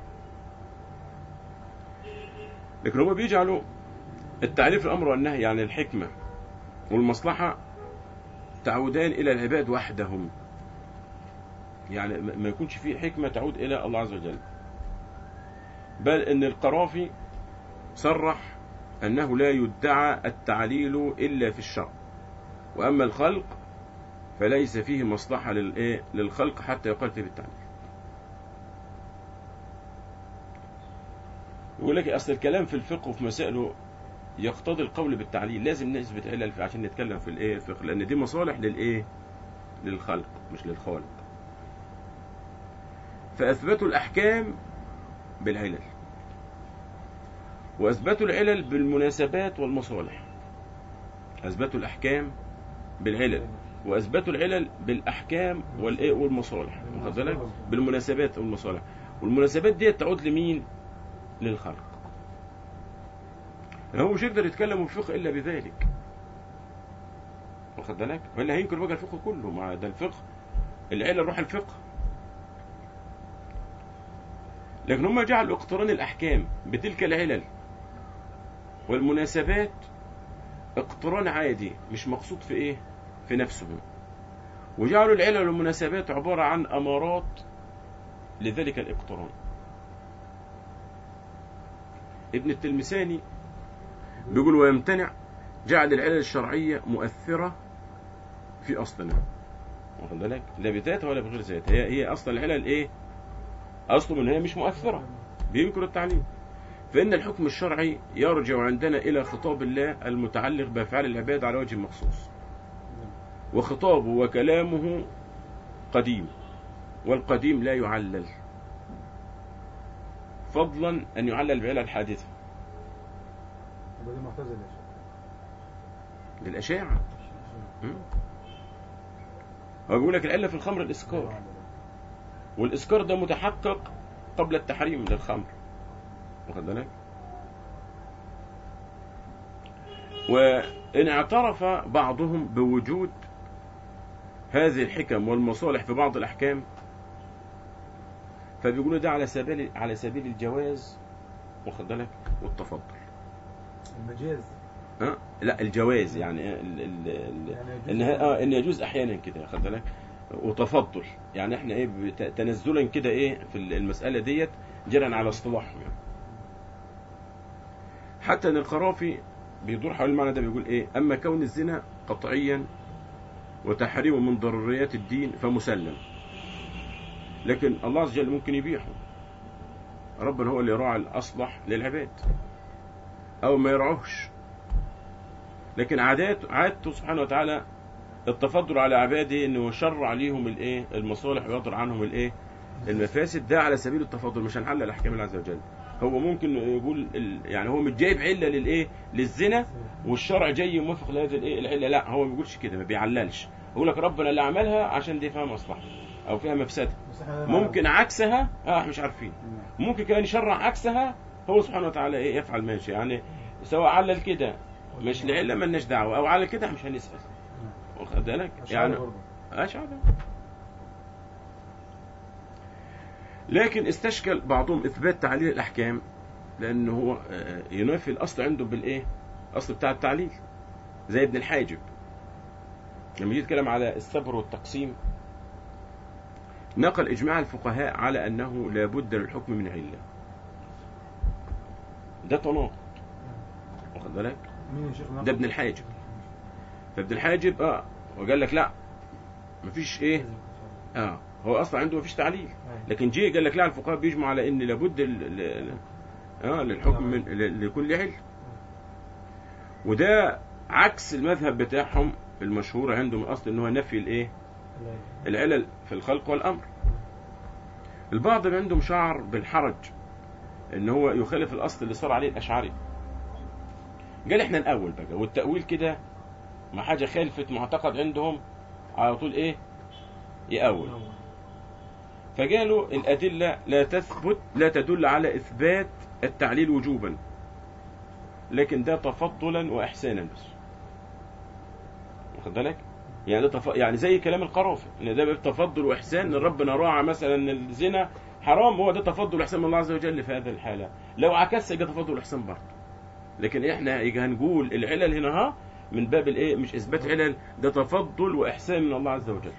لكن هم بيجعلوا التعليل في الأمر والنهي يعني الحكمة والمصلحة تعودان إلى العباد وحدهم يعني ما ما يكونش فيه حكمة تعود إلى الله عز وجل بل إن القرافي صرح أنه لا يدعى التعليل إلا في الشرع وأما الخلق فليس فيه مصلحة للإيه؟ للخلق حتى يقال فيه بالتعليل يقول لك أصل الكلام في الفقه وفي مسائله يقتضي القول بالتعليل لازم نثبت علل في- عشان نتكلم في الايه الفقه لان دي مصالح للايه للخلق مش للخالق فاثبتوا الاحكام بالعلل واثبتوا العلل بالمناسبات والمصالح اثبتوا الاحكام بالعلل واثبتوا العلل بالاحكام والايه والمصالح واخد بالك بالمناسبات والمصالح والمناسبات دي تعود لمين للخلق هو مش يقدر يتكلم في الفقه الا بذلك واخد بالك ولا هينكر بقى الفقه كله مع ده الفقه العله روح الفقه لكن هم جعلوا اقتران الاحكام بتلك العلل والمناسبات اقتران عادي مش مقصود في ايه في نفسه وجعلوا العلل والمناسبات عباره عن امارات لذلك الاقتران ابن التلمساني بيقول ويمتنع جعل العلل الشرعية مؤثرة في أصلنا واخد بالك لا بذاتها ولا بغير ذاتها هي هي أصل العلل إيه أصله من هي مش مؤثرة بينكر التعليم فإن الحكم الشرعي يرجع عندنا إلى خطاب الله المتعلق بأفعال العباد على وجه مخصوص وخطابه وكلامه قديم والقديم لا يعلل فضلا أن يعلل بعلل الحادثة يبقى دي معتزلة يا شيخ. للأشاعة م? هو بيقول لك العلة في الخمر الإسكار والإسكار ده متحقق قبل التحريم للخمر واخد بالك وإن اعترف بعضهم بوجود هذه الحكم والمصالح في بعض الأحكام فبيقولوا ده على سبيل على سبيل الجواز واخد بالك والتفضل المجاز ها لا الجواز يعني ال ال ال يعني يجوز ان ه- اه ان يجوز احيانا كده واخد بالك وتفضل يعني احنا ايه بت- تنزلا كده ايه في المساله ديت جرا على اصطلاحهم يعني. حتى ان القرافي بيدور حول المعنى ده بيقول ايه اما كون الزنا قطعيا وتحريمه من ضروريات الدين فمسلم لكن الله عز وجل ممكن يبيحه ربنا هو اللي يراعي الاصلح للعباد او ما يرعوهش لكن عادات عادته سبحانه وتعالى التفضل على عباده انه يشرع عليهم الايه المصالح ويضر عنهم الايه المفاسد ده على سبيل التفضل مش هنحلل احكام الله عز وجل هو ممكن يقول ال... يعني هو مش جايب عله للايه للزنا والشرع جاي موافق لهذه الايه العله لا هو ما بيقولش كده ما بيعللش يقول لك ربنا اللي عملها عشان دي فيها مصلحه او فيها مفسده بس إحنا ممكن عكسها اه احنا مش عارفين ممكن كمان يشرع عكسها هو سبحانه وتعالى ايه يفعل ماشي يعني سواء علل كده مش لعله مالناش دعوه او على كده مش هنسال واخد بالك أشعري يعني برضه. اشعر لكن استشكل بعضهم اثبات تعليل الاحكام لانه هو آه، ينافي الاصل عنده بالايه الاصل بتاع التعليل زي ابن الحاجب لما يجي يتكلم على الصبر والتقسيم نقل اجماع الفقهاء على انه لا بد للحكم من عله ده تناقض واخد بالك مين يا شيخ ده ابن الحاجب فابن الحاجب اه وقال لك لا مفيش ايه اه هو اصلا عنده مفيش تعليل لكن جه قال لك لا الفقهاء بيجمعوا على ان لابد ال- ال- اه للحكم من ل- لكل علم وده عكس المذهب بتاعهم المشهور عندهم اصلا ان هو نفي الايه العلل في الخلق والامر البعض عندهم شعر بالحرج ان هو يخالف الاصل اللي صار عليه الاشعري قال احنا الاول بقى والتاويل كده ما حاجه خالفت معتقد عندهم على طول ايه يأول فقالوا الأدلة لا تثبت لا تدل على إثبات التعليل وجوبا لكن ده تفضلا وإحسانا بس واخد بالك يعني ده تف... يعني زي كلام القرافي ان ده تفضل واحسان ان ربنا راعى مثلا ان الزنا حرام هو ده تفضل واحسان من الله عز وجل في هذه الحاله لو عكس يبقى تفضل واحسان برضه لكن احنا يجي هنقول العلل هنا ها من باب الايه مش اثبات علل ده تفضل واحسان من الله عز وجل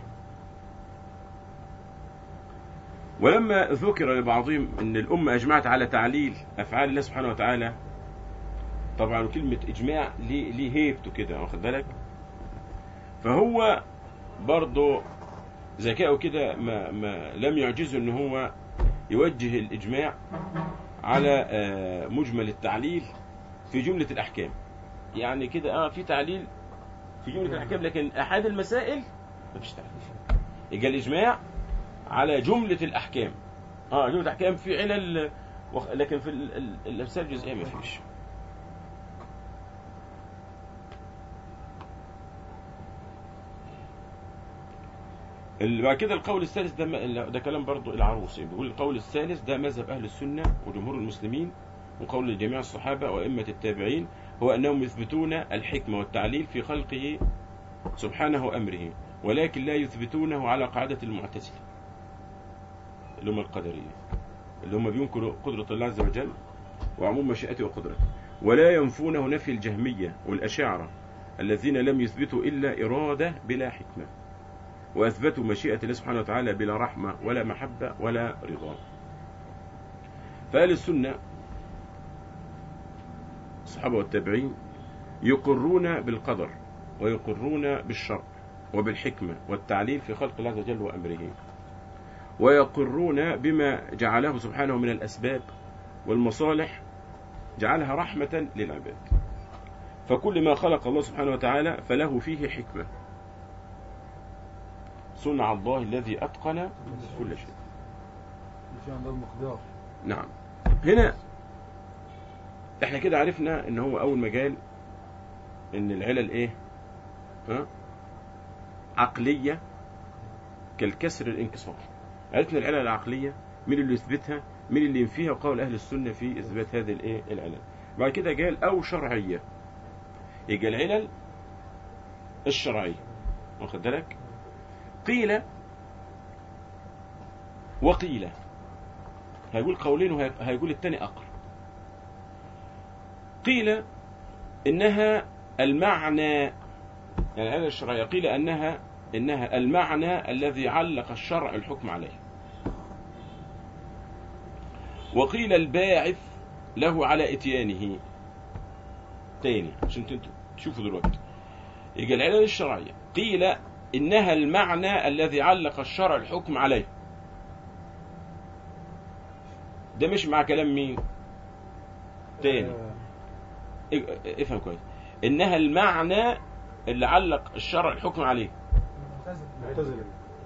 ولما ذكر لبعضهم ان الامه اجمعت على تعليل افعال الله سبحانه وتعالى طبعا كلمه اجماع ليه ليه هيبته كده واخد بالك فهو برضه ذكائه كده ما, ما لم يعجزه ان هو يوجه الاجماع على آه، مجمل التعليل في جمله الاحكام يعني كده اه في تعليل في جمله الاحكام لكن احد المسائل مفيش تعليل يبقى الاجماع على جمله الاحكام اه جمله الاحكام في علل وخ- لكن في ال- ال- الامثال الجزئيه مفيش ال- بعد كده القول الثالث ده م- ده كلام برضو العروسي بيقول القول الثالث ده مذهب اهل السنه وجمهور المسلمين وقول جميع الصحابه وائمه التابعين هو انهم يثبتون الحكمه والتعليل في خلقه سبحانه وامره ولكن لا يثبتونه على قاعده المعتزله اللي هم القدريه اللي هم بينكروا قدره الله عز وجل وعموم مشيئته وقدرته ولا ينفونه نفي الجهميه والاشاعره الذين لم يثبتوا الا اراده بلا حكمه وأثبتوا مشيئة الله سبحانه وتعالى بلا رحمة ولا محبة ولا رضا فأهل السنة الصحابة والتابعين يقرون بالقدر ويقرون بالشرع وبالحكمة والتعليل في خلق الله عز وجل وأمره ويقرون بما جعله سبحانه من الأسباب والمصالح جعلها رحمة للعباد فكل ما خلق الله سبحانه وتعالى فله فيه حكمة صنع الله الذي أتقن كل شيء في عندها المقدار نعم هنا احنا كده عرفنا ان هو اول مجال ان العلل ايه ها عقلية كالكسر الانكسار عرفنا العلل العقلية مين اللي يثبتها من اللي ينفيها قول أهل السنة في إثبات هذه الإيه العلل بعد كده قال أو شرعية يبقى العلل الشرعية واخد بالك قيل وقيل هيقول قولين وهيقول الثاني أقل قيل إنها المعنى يعني العلل الشرعية قيل أنها إنها المعنى الذي علق الشرع الحكم عليه وقيل الباعث له على اتيانه تاني عشان انتوا تشوفوا دلوقتي يجي العلل الشرعية قيل إنها المعنى الذي علق الشرع الحكم عليه ده مش مع كلام مين تاني آه، ا- افهم كويس إنها المعنى اللي علق الشرع الحكم عليه معتزلة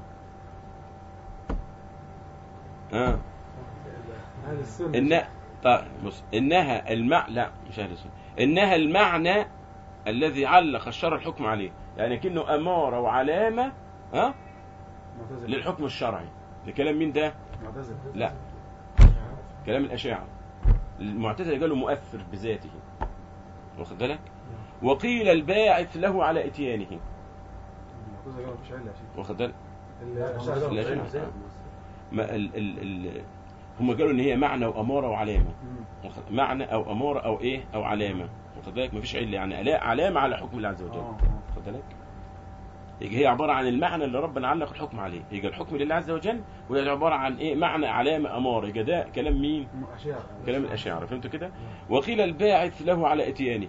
اه أهل السنة إن طيب بص إنها المع لا مش أهل السنة إنها المعنى الذي علق الشرع الحكم عليه يعني كأنه أمارة وعلامة ها معتزلة للحكم الشرعي ده كلام مين ده؟ معتزلة لا كلام الأشاعرة المعتزلة قالوا مؤثر بذاته واخد بالك؟ وقيل الباعث له على اتيانه معتزلة قالوا مفيش علة يا شيخ واخد بالك؟ الأشاعرة قالوا لا، مفيش لا. علة. ما ال ال ال هم قالوا ان هي معنى واماره وعلامه مم. واخد- معنى او اماره او ايه او علامه واخد بالك مفيش عله يعني علا- علامه على حكم الله عز وجل آه، آه. واخد بالك يجي هي عباره عن المعنى اللي ربنا علق الحكم عليه يجي الحكم لله عز وجل وهي عباره عن ايه معنى علامه اماره يجي ده كلام مين مم. أشاعرة كلام الاشاعره فهمتوا كده وقيل الباعث له على اتيانه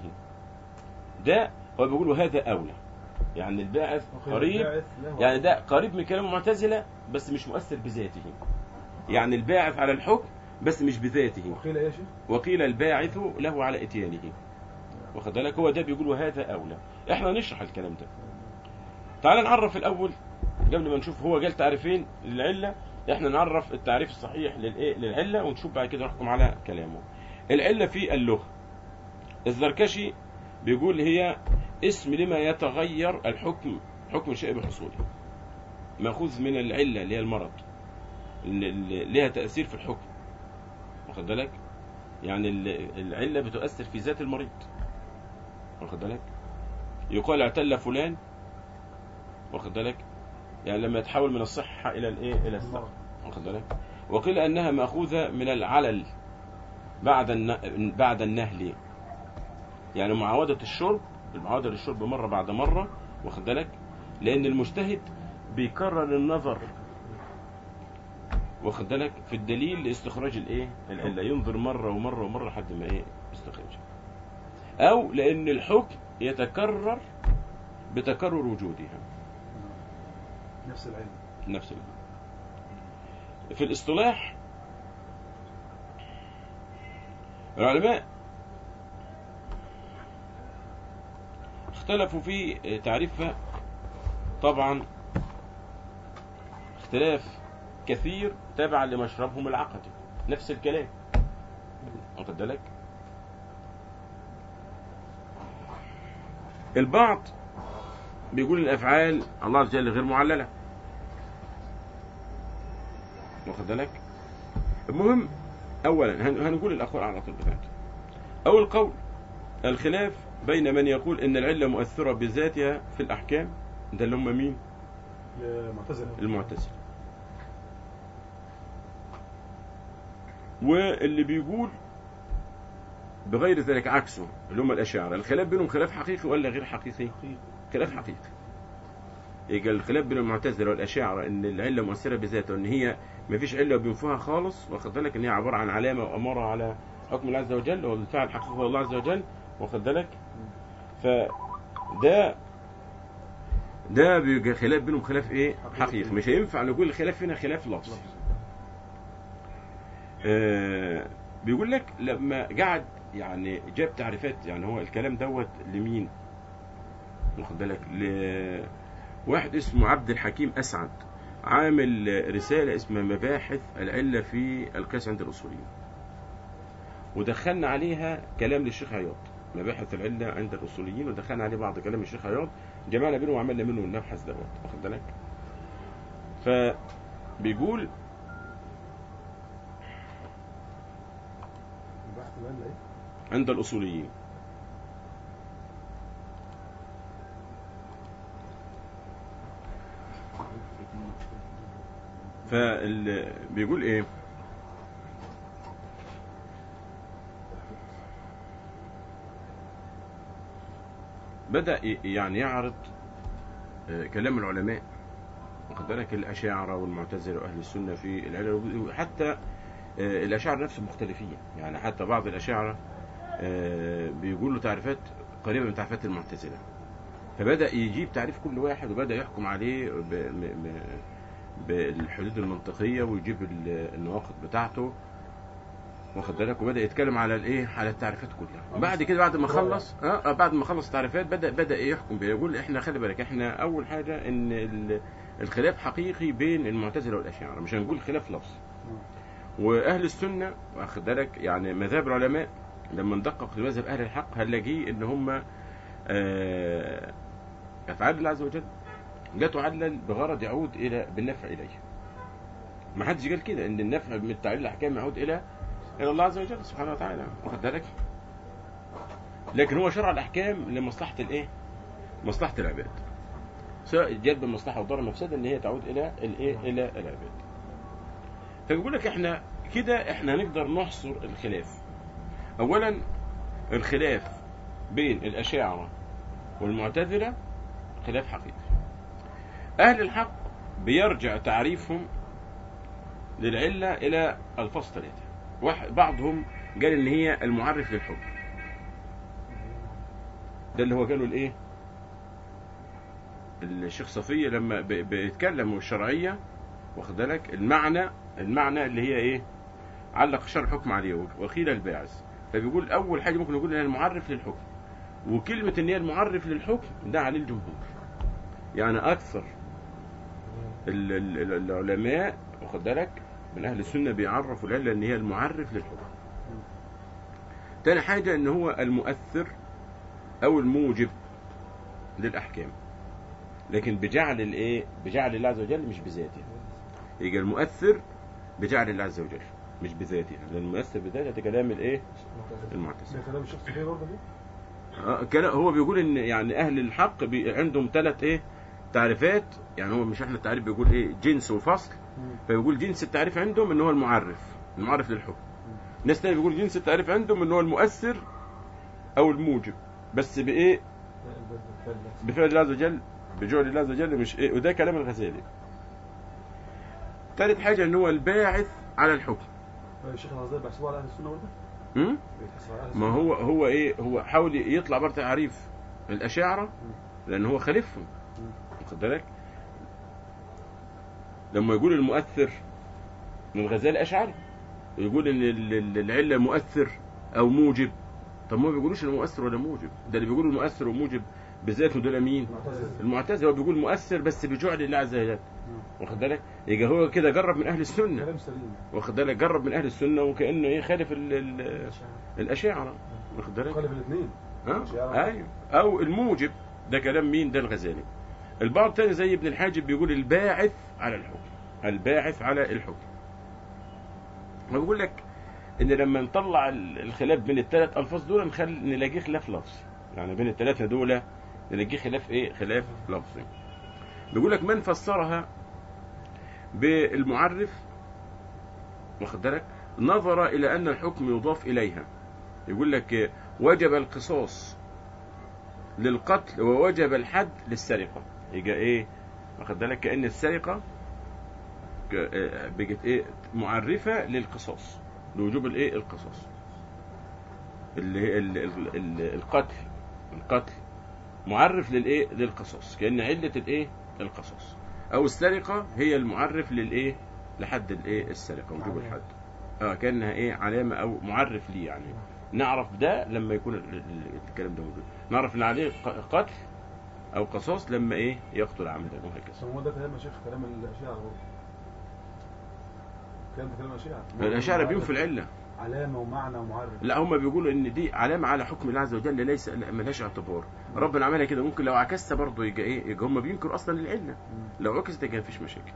ده هو بيقولوا هذا اولى يعني الباعث وقيل قريب الباعث له يعني ده قريب من كلام المعتزله بس مش مؤثر بذاته يعني الباعث على الحكم بس مش بذاته وقيل إيه يا شيخ؟ وقيل الباعث له على اتيانه واخد بالك هو ده بيقول وهذا اولى احنا نشرح الكلام ده تعال نعرف الاول قبل ما نشوف هو قال تعريفين للعله احنا نعرف التعريف الصحيح للايه للعله ونشوف بعد كده نحكم على كلامه العله في اللغه الزركشي بيقول هي اسم لما يتغير الحكم حكم الشيء بحصوله ماخوذ من العله اللي هي المرض اللي اللي لها تاثير في الحكم واخد بالك يعني ال- العله بتؤثر في ذات المريض واخد بالك يقال اعتل فلان واخد بالك يعني لما يتحول من الصحه الى الايه الى السقم واخد بالك وقيل انها ماخوذه من العلل بعد الن... بعد النهل يعني معاوده الشرب المعاوده للشرب مره بعد مره واخد بالك لان المجتهد بيكرر النظر واخد بالك في الدليل لاستخراج الايه العله ينظر مره ومره ومره لحد ما ايه يستخرجها او لان الحكم يتكرر بتكرر وجودها نفس العلم نفس الوقت. في الاصطلاح العلماء اختلفوا في تعريفها طبعا اختلاف كثير تابعا لمشربهم العقدي نفس الكلام واخد بالك البعض بيقول الافعال الله عز وجل غير معلله واخد بالك المهم اولا هن- هنقول الاقوال على طول بتاعته اول قول الخلاف بين من يقول ان العله مؤثره بذاتها في الاحكام ده اللي هم مين معتزلة المعتزله واللي بيقول بغير ذلك عكسه اللي هم الاشاعره الخلاف بينهم خلاف حقيقي ولا غير حقيقي خلاف حقيقي يبقى الخلاف بين المعتزله والاشاعره ان العله مؤثره بذاتها وان هي ما فيش عله بينفوها خالص واخد بالك ان هي عباره عن علامه واماره على حكم الله عز وجل والفعل الحقيقي هو الله عز وجل واخد بالك فده ده بيبقى خلاف بينهم خلاف ايه حقيقي مش هينفع نقول الخلاف هنا خلاف لفظي آه بيقول لك لما قعد يعني جاب تعريفات يعني هو الكلام دوت لمين واخد بالك لواحد اسمه عبد الحكيم اسعد عامل رسالة اسمها مباحث العلة في القياس عند الأصوليين ودخلنا عليها كلام للشيخ عياض مباحث العلة عند الأصوليين ودخلنا عليه بعض كلام الشيخ عياض جمعنا بينه وعملنا منه المبحث دوت واخد بالك فبيقول العلة ايه؟ عند الأصوليين فال بيقول ايه بدأ ي- يعني يعرض آه، كلام العلماء واخد بالك الأشاعرة والمعتزلة وأهل السنة في العلل وحتى آه، الأشاعرة نفسهم مختلفين يعني حتى بعض الأشاعرة آه، بيقولوا تعريفات قريبة من تعريفات المعتزلة فبدأ يجيب تعريف كل واحد وبدأ يحكم عليه ب- م- م- بالحدود المنطقية ويجيب ال- النواقض بتاعته واخد بالك وبدأ يتكلم على الايه على التعريفات كلها بعد كده بعد ما خلص اه آه، بعد ما خلص التعريفات بدأ بدأ إيه يحكم بيها يقول احنا خلي بالك احنا اول حاجة ان ال- الخلاف حقيقي بين المعتزلة والأشاعرة مش هنقول خلاف لفظي واهل السنه واخد بالك يعني مذاهب العلماء لما ندقق في مذهب اهل الحق هنلاقيه ان هم آه، افعال الله عز وجل لا تعلل بغرض يعود الى بالنفع اليه ما حدش قال كده ان النفع من تعليل الاحكام يعود الى الى الله عز وجل سبحانه وتعالى واخد بالك لكن هو شرع الاحكام لمصلحه الايه مصلحه العباد سواء جلب المصلحه وضرر المفسده ان هي تعود الى الايه الى العباد فبيقول لك احنا كده احنا نقدر نحصر الخلاف اولا الخلاف بين الاشاعره والمعتزله خلاف حقيقي اهل الحق بيرجع تعريفهم للعله الى الفاظ ثلاثه واحد بعضهم قال ان هي المعرف للحكم ده اللي هو قالوا الايه الشيخ صفيه لما ب- بيتكلم الشرعيه واخد بالك المعنى المعنى اللي هي ايه علق شرع الحكم عليه وقيل الباعث فبيقول اول حاجه ممكن نقول انها المعرف للحكم وكلمه ان هي المعرف للحكم ده عليه الجمهور يعني اكثر ال- ال- ال- العلماء واخد بالك من اهل السنه بيعرفوا العله ان هي المعرف للحكم تاني حاجه ان هو المؤثر او الموجب للاحكام لكن بجعل الايه بجعل الله عز وجل مش بذاته يبقى المؤثر بجعل الله عز وجل مش بذاته لان المؤثر بذاته ده كلام الايه المعتزله ده كلام الشخص فيه برضه دي؟ آه، كلا- هو بيقول ان يعني اهل الحق بي عندهم ثلاث ايه تعريفات يعني هو مش احنا التعريف بيقول ايه جنس وفصل فبيقول جنس التعريف عندهم ان هو المعرف المعرف للحكم ناس تاني بيقول جنس التعريف عندهم ان هو المؤثر او الموجب بس بايه بفعل الله عز وجل بجعل الله عز وجل مش ايه وده كلام الغزالي ثالث حاجه ان هو الباعث على الحكم الشيخ الغزالي بيحسبوه على اهل السنه برضه؟ م? بيتحسب على اهل ما السنه هو هو ايه هو حاول يطلع بره تعريف الاشاعره لان هو خالفهم واخد بالك لما يقول المؤثر من الغزالي اشعري ويقول ان ال- ال- العله مؤثر او موجب طب ما بيقولوش انه مؤثر ولا موجب ده اللي بيقولوا المؤثر وموجب بذاته دول مين المعتزله المعتزله هو بيقول مؤثر بس بجعل الله عز وجل واخد بالك يبقى هو كده جرب من اهل السنه كلام سليم واخد بالك جرب من اهل السنه وكانه ايه خالف ال- ال- الاشاعره واخد بالك خالف الاثنين ها أشاعرة. ايوه او الموجب ده كلام مين ده الغزالي البعض الثاني زي ابن الحاجب بيقول الباعث على الحكم الباعث على الحكم وبيقول لك ان لما نطلع ال- الخلاف بين الثلاث الفاظ دول نخلي نلاقيه خلاف لفظي يعني بين الثلاثه دول نلاقيه خلاف ايه خلاف لفظي بيقول لك من فسرها بالمعرف واخد بالك نظر الى ان الحكم يضاف اليها يقول لك وجب القصاص للقتل ووجب الحد للسرقة يبقى ايه واخد بالك كأن السرقة ك- آه، بقت ايه معرفة للقصاص لوجوب الايه القصاص اللي هي ال- ال- ال- القتل القتل معرف للايه للقصاص كأن علة الايه القصاص او السرقة هي المعرف للايه لحد الايه السرقة وجوب الحد اه كانها ايه علامه او معرف ليه يعني نعرف ده لما يكون ال- ال- الكلام ده موجود نعرف ان عليه ق- قتل او قصاص لما ايه يقتل عمدا وهكذا هو ده كلام يا شيخ كلام الاشاعره برضه كلام ده كلام الاشاعره الاشاعره بيهم في العله علامه ومعنى ومعرف لا هم بيقولوا ان دي علامه على حكم الله عز وجل ليس لا، ملهاش اعتبار ربنا عملها كده ممكن لو عكست برضه يبقى ايه يبقى هم بينكروا اصلا العله لو عكست يبقى مفيش مشاكل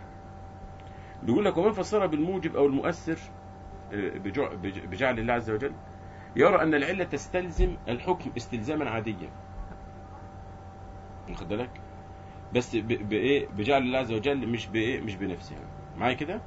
بيقول لك ومن فسرها بالموجب او المؤثر آه، بجع- بج- بجعل الله عز وجل يرى أن العلة تستلزم الحكم استلزاما عاديا واخد بالك بس ب- بإيه بجعل الله عز وجل مش بإيه مش بنفسه معايا كده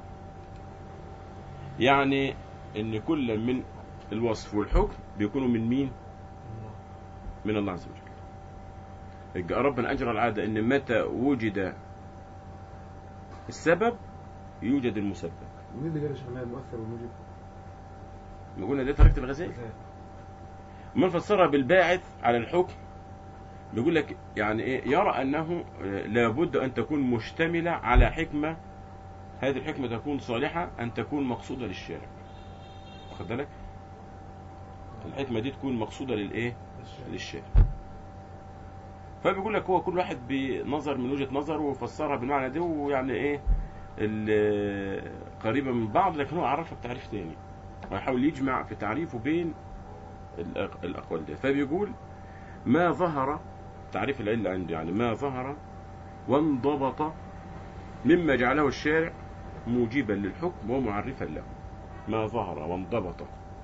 يعني ان كل من الوصف والحكم بيكونوا من مين من الله عز وجل يبقى ربنا أجرى العادة إن متى وجد السبب يوجد المسبب ومين اللي جاب شغلها المؤثر والموجب؟ قلنا ده طريقة الغزالي من فسرها بالباعث على الحكم بيقول لك يعني ايه يرى انه آه، لابد ان تكون مشتمله على حكمه هذه الحكمه تكون صالحه ان تكون مقصوده للشارع واخد بالك الحكمه دي تكون مقصوده للايه للشارع فبيقول لك هو كل واحد بنظر من وجهه نظره وفسرها بالمعنى ده ويعني ايه ال- قريبه من بعض لكن هو عرفها بتعريف تاني ويحاول يجمع في تعريفه بين الأق- الأقوال دي فبيقول ما ظهر تعريف العلة عنده يعني ما ظهر وانضبط مما جعله الشارع موجبا للحكم ومعرفا له ما ظهر وانضبط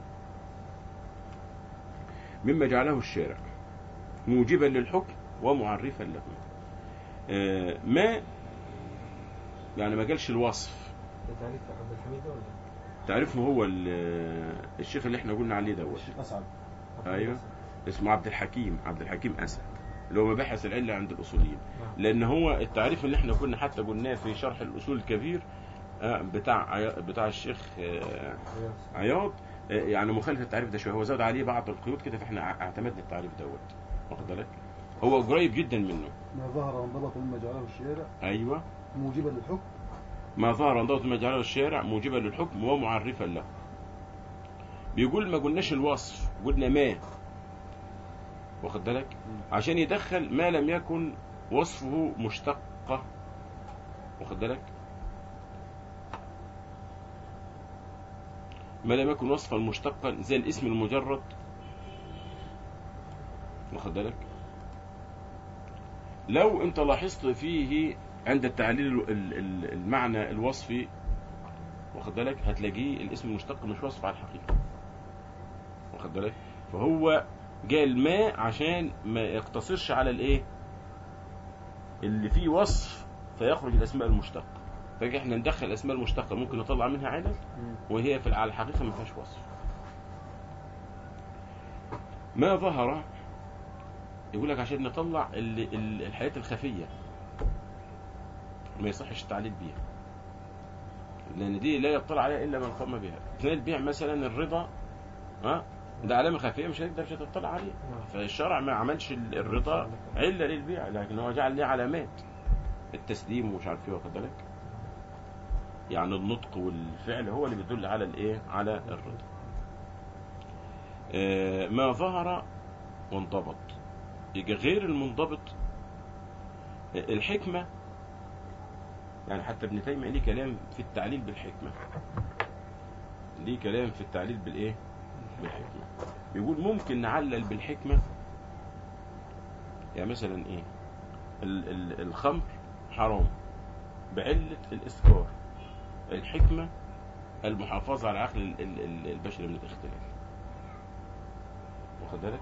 مما جعله الشارع موجبا للحكم ومعرفا له آه، ما يعني ما قالش الوصف ده تعريف عبد الحميد ده ولا تعرفه هو ال- الشيخ اللي احنا قلنا عليه دوت الشيخ اسعد عبد أيوه. الناصر؟ اسمه عبد الحكيم عبد الحكيم اسد اللي هو مباحث العله عند الاصوليين نعم. لان هو التعريف اللي احنا كنا حتى قلناه في شرح الاصول الكبير آه، بتاع عيا- بتاع الشيخ آه، أيوه. عياض آه، يعني مخالف التعريف ده شويه هو زاد عليه بعض القيود كده فاحنا ع- اعتمدنا التعريف دوت واخد بالك هو قريب جدا منه ما ظهر وانضبط مما جعله الشارع ايوه موجبا للحكم ما ظهر انضبط ما جعله الشارع موجبا للحكم ومعرفا له بيقول ما قلناش الوصف قلنا ما واخد بالك عشان يدخل ما لم يكن وصفه مشتقة واخد بالك ما لم يكن وصفا مشتقا زي الاسم المجرد واخد بالك لو انت لاحظت فيه عند التعليل ال- ال- المعنى الوصفي واخد بالك هتلاقيه الاسم المشتق مش وصف على الحقيقة واخد بالك فهو قال ما عشان ما يقتصرش على الايه اللي فيه وصف فيخرج الاسماء المشتقة فاحنا احنا ندخل الاسماء المشتقة ممكن نطلع منها علل وهي في على الحقيقة ما فيهاش وصف ما ظهر يقول لك عشان نطلع ال- ال- الحياة الخفية ما يصحش التعليل بيها لان دي لا يطلع عليها الا من قام بها اثنين البيع مثلا الرضا ها ده علامه خفيه مش هتقدر مش هتطلع عليها نعم. فالشرع ما عملش ال- الرضا عله للبيع لكن هو جعل ليه علامات التسليم ومش عارف ايه واخد بالك يعني النطق والفعل هو اللي بيدل على الايه على الرضا آه، ما ظهر وانضبط يجي غير المنضبط آه، الحكمه يعني حتى ابن تيميه ليه كلام في التعليل بالحكمه ليه كلام في التعليل بالايه بالحكمه بيقول ممكن نعلل بالحكمه يعني مثلا ايه ال ال الخمر حرام بعله الاسكار الحكمه المحافظه على عقل ال- ال- ال- البشر من الاختلاف واخد بالك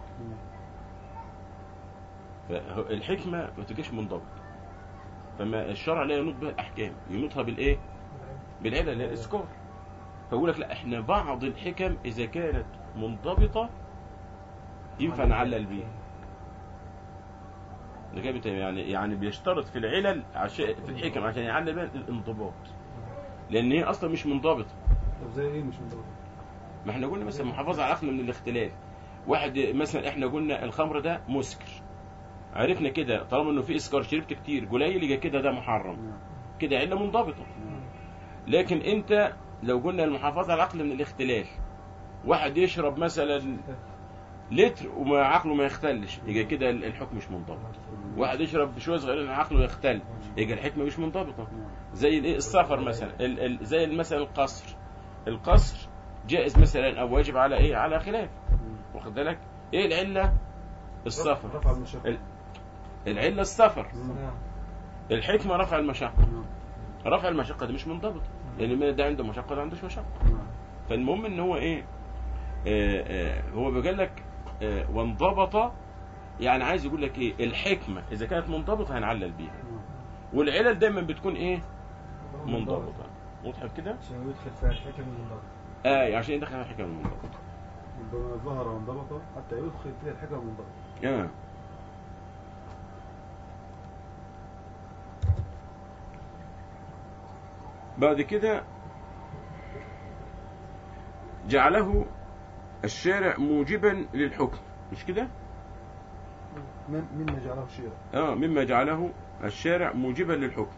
فالحكمه ما تجيش منضبط فما الشرع لا ينوط بها الاحكام ينوطها بالايه بالعله اللي هي الاسكار فيقول لك لا احنا بعض الحكم اذا كانت منضبطه ينفع نعلل بيها ده كده بت- يعني يعني بيشترط في العلل عشان في الحكم عشان يعلل بيها الانضباط لان هي اصلا مش منضبطه طب زي ايه مش منضبط؟ ما احنا قلنا مثلا محافظه على عقلنا من الاختلاف واحد مثلا احنا قلنا الخمر ده مسكر عرفنا كده طالما انه في اسكار شربت كتير قليل يبقى كده ده محرم نعم. كده عله منضبطه نعم. لكن انت لو قلنا المحافظه على العقل من الاختلال واحد يشرب مثلا لتر وما عقله ما يختلش يبقى كده الحكم مش منضبط واحد يشرب شويه صغيرين عقله يختل يبقى الحكمه مش منضبطه نعم. زي الايه السفر مثلا ال ال زي مثلا القصر القصر جائز مثلا او واجب على ايه على خلاف مم. واخد بالك ايه العله السفر رفع المشقة ال- العله السفر نعم الحكمه رفع المشقه نعم. رفع المشقه دي مش منضبط لان من ده عنده مشقه ده عندوش مشقه نعم. فالمهم ان هو ايه آه، آه، هو بيقول لك آه، وانضبط يعني عايز يقول لك ايه الحكمه اذا كانت منضبطه هنعلل بيها نعم. والعلل دايما بتكون ايه منضبطه وضحت كده عشان يدخل فيها الحكم المنضبط اه عشان يدخل الحكمه المنضبطه ربما ظهر وانضبط حتى يدخل فيها الحكم المنضبط آه. بعد كده جعله الشارع موجبا للحكم مش كده؟ من مما جعله الشيرة اه مما جعله الشارع موجبا للحكم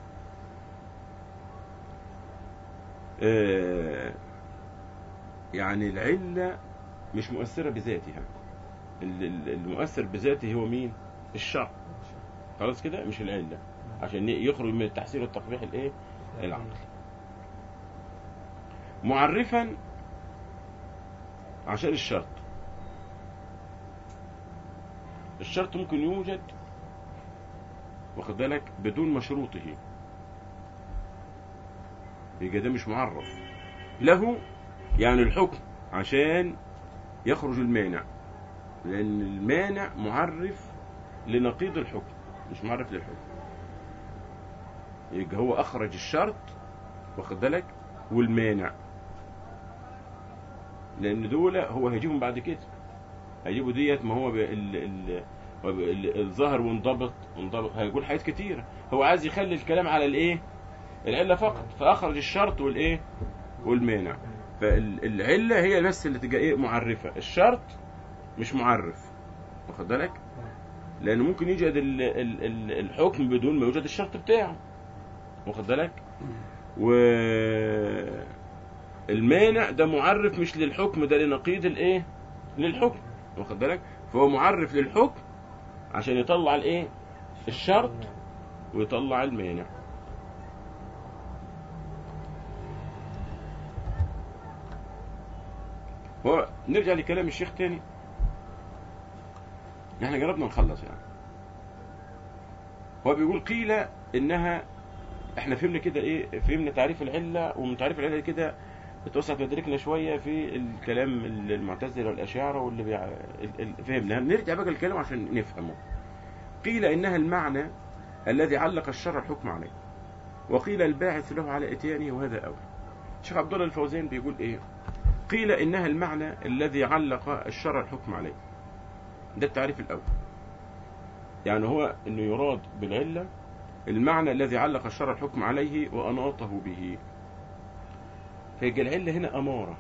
آه يعني العلة مش مؤثرة بذاتها ال- ال- المؤثر بذاته هو مين؟ الشرع خلاص كده مش العلة عشان يخرج من التحسين والتقبيح الايه؟ العقل معرفا عشان الشرط الشرط ممكن يوجد واخد بالك بدون مشروطه يبقى ده مش معرف له يعني الحكم عشان يخرج المانع لأن المانع معرف لنقيض الحكم مش معرف للحكم يبقى هو أخرج الشرط واخد بالك والمانع لأن دول هو هيجيبهم بعد كده هيجيبوا ديت ما هو ب- ال ال ال- الظاهر وانضبط انضبط هيقول حاجات كتيرة هو عايز يخلي الكلام على الايه العلة فقط فأخرج الشرط والايه والمانع فالعلة هي بس اللي تبقى ايه معرفة الشرط مش معرف واخد بالك لأنه ممكن يوجد ال- ال- ال- الحكم بدون ما يوجد الشرط بتاعه واخد بالك و المانع ده معرف مش للحكم ده لنقيض الايه للحكم واخد بالك فهو معرف للحكم عشان يطلع الايه الشرط ويطلع المانع هو نرجع لكلام الشيخ تاني احنا جربنا نخلص يعني هو بيقول قيل انها احنا فهمنا كده ايه فهمنا تعريف العله ومن تعريف العله كده اتوسع تدركنا شويه في الكلام المعتزله والاشاعره واللي بيع... ال- ال- فهمنا نرجع بقى الكلام عشان نفهمه قيل انها المعنى الذي علق الشرع الحكم عليه وقيل الباعث له على اتيانه وهذا اول الشيخ عبد الله الفوزان بيقول ايه قيل انها المعنى الذي علق الشرع الحكم عليه ده التعريف الاول يعني هو انه يراد بالعله المعنى الذي علق الشرع الحكم عليه واناطه به فيبقى العله هنا اماره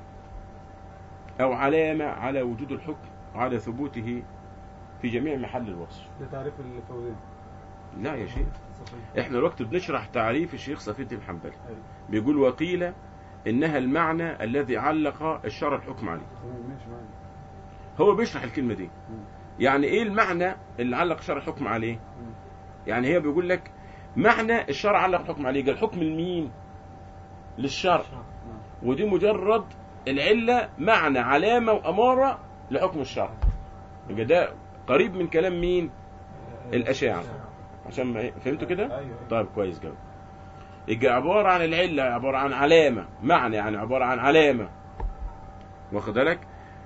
او علامه على وجود الحكم وعلى ثبوته في جميع محل الوصف ده تعريف الفوزين لا يا شيخ صحيح احنا الوقت بنشرح تعريف الشيخ صفي الدين الحنبلي أيوة. بيقول وقيل انها المعنى الذي علق الشرع الحكم عليه تمام ماشي معايا هو بيشرح الكلمه دي مم. يعني ايه المعنى اللي علق الشرع الحكم عليه مم. يعني هي بيقول لك معنى الشرع علق الحكم عليه قال الحكم لمين للشرع نعم. ودي مجرد العله معنى علامه واماره لحكم الشرع يبقى ده قريب من كلام مين الاشاعره عشان ما فهمتوا كده ايوه طيب كويس جدا يبقى عبارة عن العلة عبارة عن علامة معنى يعني عبارة عن علامة واخد بالك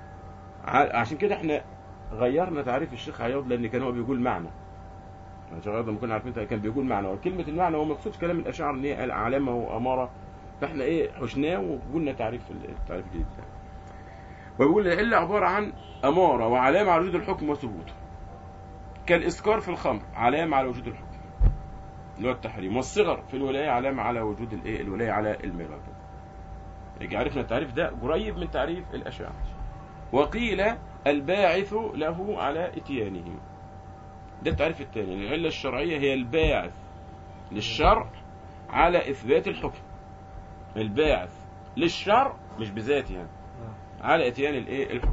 ع- عشان كده احنا غيرنا تعريف الشيخ عياض لان كان هو بيقول معنى الشيخ عياض لما كنا عارفين كان بيقول معنى وكلمة المعنى هو مقصود في كلام الاشاعرة ان هي علامة وامارة فاحنا ايه حشناه وقلنا تعريف التعريف الجديد ده وبيقول العلة عبارة عن امارة وعلامة على وجود الحكم وثبوته كالاسكار في الخمر علامة على وجود الحكم اللي هو التحريم والصغر في الولاية علامة على وجود الايه الولاية على الميراث يجي عرفنا التعريف ده قريب من تعريف الأشاعرة وقيل الباعث له على اتيانه ده التعريف الثاني العلة الشرعية هي الباعث للشرع على إثبات الحكم الباعث للشرع مش بذاته يعني على اتيان الايه الحكم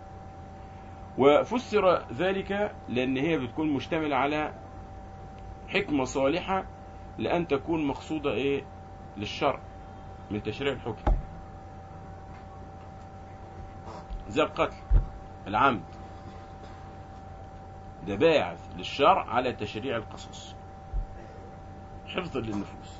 وفسر ذلك لأن هي بتكون مشتملة على حكمة صالحة لأن تكون مقصودة إيه للشرع من تشريع الحكم زي القتل العمد ده باعث للشرع على تشريع القصص حفظا للنفوس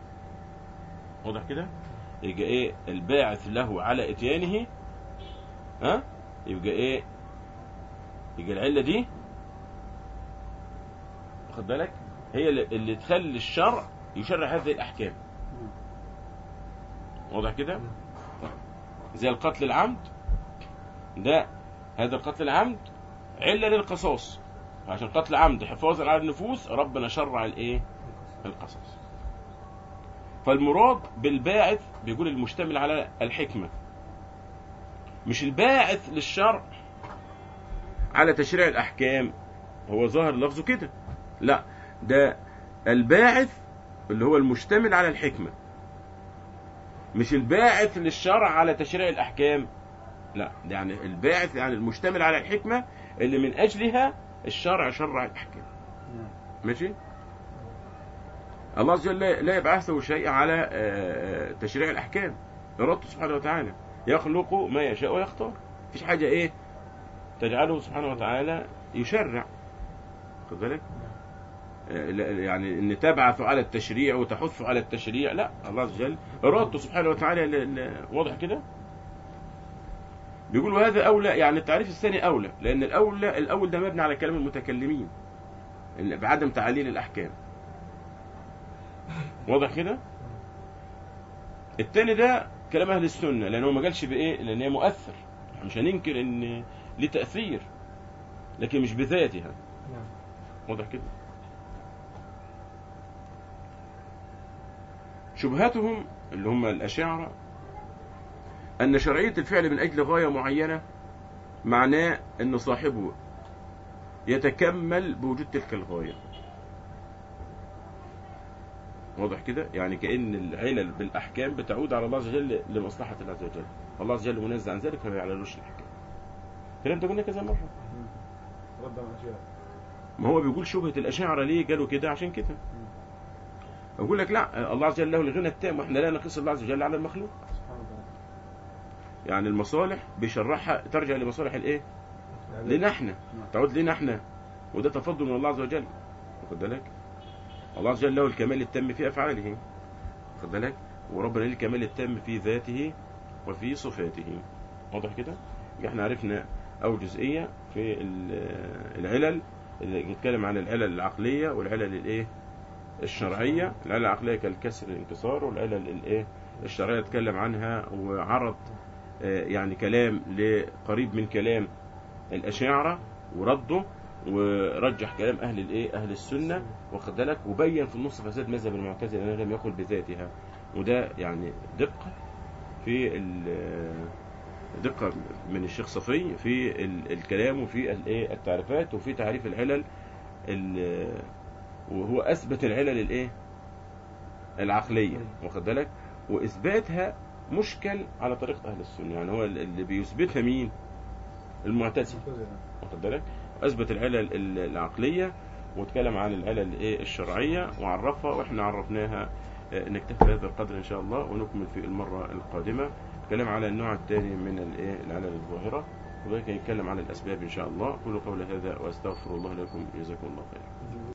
واضح كده يبقى ايه الباعث له على اتيانه ها يبقى ايه يبقى العله دي واخد بالك هي اللي- اللي تخلي الشرع يشرع هذه الاحكام واضح كده زي القتل العمد ده هذا القتل العمد عله للقصاص عشان قتل عمد حفاظا على النفوس ربنا شرع الايه القصص فالمراد بالباعث بيقول المشتمل على الحكمة مش الباعث للشرع على تشريع الأحكام هو ظاهر لفظه كده لا ده الباعث اللي هو المشتمل على الحكمة مش الباعث للشرع على تشريع الأحكام لا ده يعني الباعث يعني المشتمل على الحكمة اللي من أجلها الشرع شرع الأحكام ماشي الله عز وجل لا يبعثه شيء على آه، آه، تشريع الأحكام إرادته سبحانه وتعالى يخلق ما يشاء ويختار مفيش حاجة إيه تجعله سبحانه وتعالى يشرع خد بالك آه، لا- يعني ان تبعث على التشريع وتحث على التشريع لا الله عز وجل ارادته سبحانه وتعالى ل- ل- واضح كده بيقولوا هذا اولى يعني التعريف الثاني اولى لان الاولى الاول ده مبني على كلام المتكلمين إن بعدم تعليل الاحكام واضح كده التاني ده كلام اهل السنه لان هو ما قالش بايه لان هي مؤثر إحنا مش هننكر ان ليه تاثير لكن مش بذاتها نعم واضح كده شبهتهم اللي هم الأشاعرة أن شرعية الفعل من أجل غاية معينة معناه أن صاحبه يتكمل بوجود تلك الغاية واضح كده يعني كأن العلل بالأحكام بتعود على الله عز وجل لمصلحة الله عز وجل الله عز وجل منزه عن ذلك فما يعلنوش الأحكام الكلام ده قلنا كذا مرة رد على الاشياء ما هو بيقول شبهة الأشاعرة ليه قالوا كده عشان كده أقول لك لا الله عز وجل له الغنى التام واحنا لا نقيس الله عز وجل على المخلوق سبحانه وتعالى يعني المصالح بيشرحها ترجع لمصالح الايه يعني لنا احنا تعود لنا احنا وده تفضل من الله عز وجل واخد بالك الله عز وجل له الكمال التام في افعاله واخد بالك وربنا له الكمال التام في ذاته وفي صفاته واضح كده يبقى احنا عرفنا اول جزئيه في ال- العلل اللي نتكلم عن العلل العقليه والعلل الايه الشرعيه العلل العقليه كالكسر الانكسار والعلل الايه الشرعيه اتكلم عنها وعرض آه، يعني كلام لقريب من كلام الأشاعرة ورده ورجح كلام أهل الإيه أهل السنة واخد بالك وبين في النص فساد مذهب المعتزلة أنه لم يقل بذاتها وده يعني دقة في ال- دقة من الشيخ صفي في ال- الكلام وفي الإيه التعريفات وفي تعريف العلل ال- وهو أثبت العلل الإيه العقلية واخد بالك وإثباتها مشكل على طريقة أهل السنة يعني هو اللي بيثبتها مين المعتزلة ممتاز واخد بالك أثبت العلل ال- العقلية واتكلم عن العلل الايه الشرعية وعرفها واحنا عرفناها آه، نكتفي بهذا القدر ان شاء الله ونكمل في المرة القادمة الكلام على النوع الثاني من الايه العلل الظاهرة وذلك يتكلم عن الأسباب إن شاء الله قولوا قول هذا وأستغفر الله لكم جزاكم الله خيرا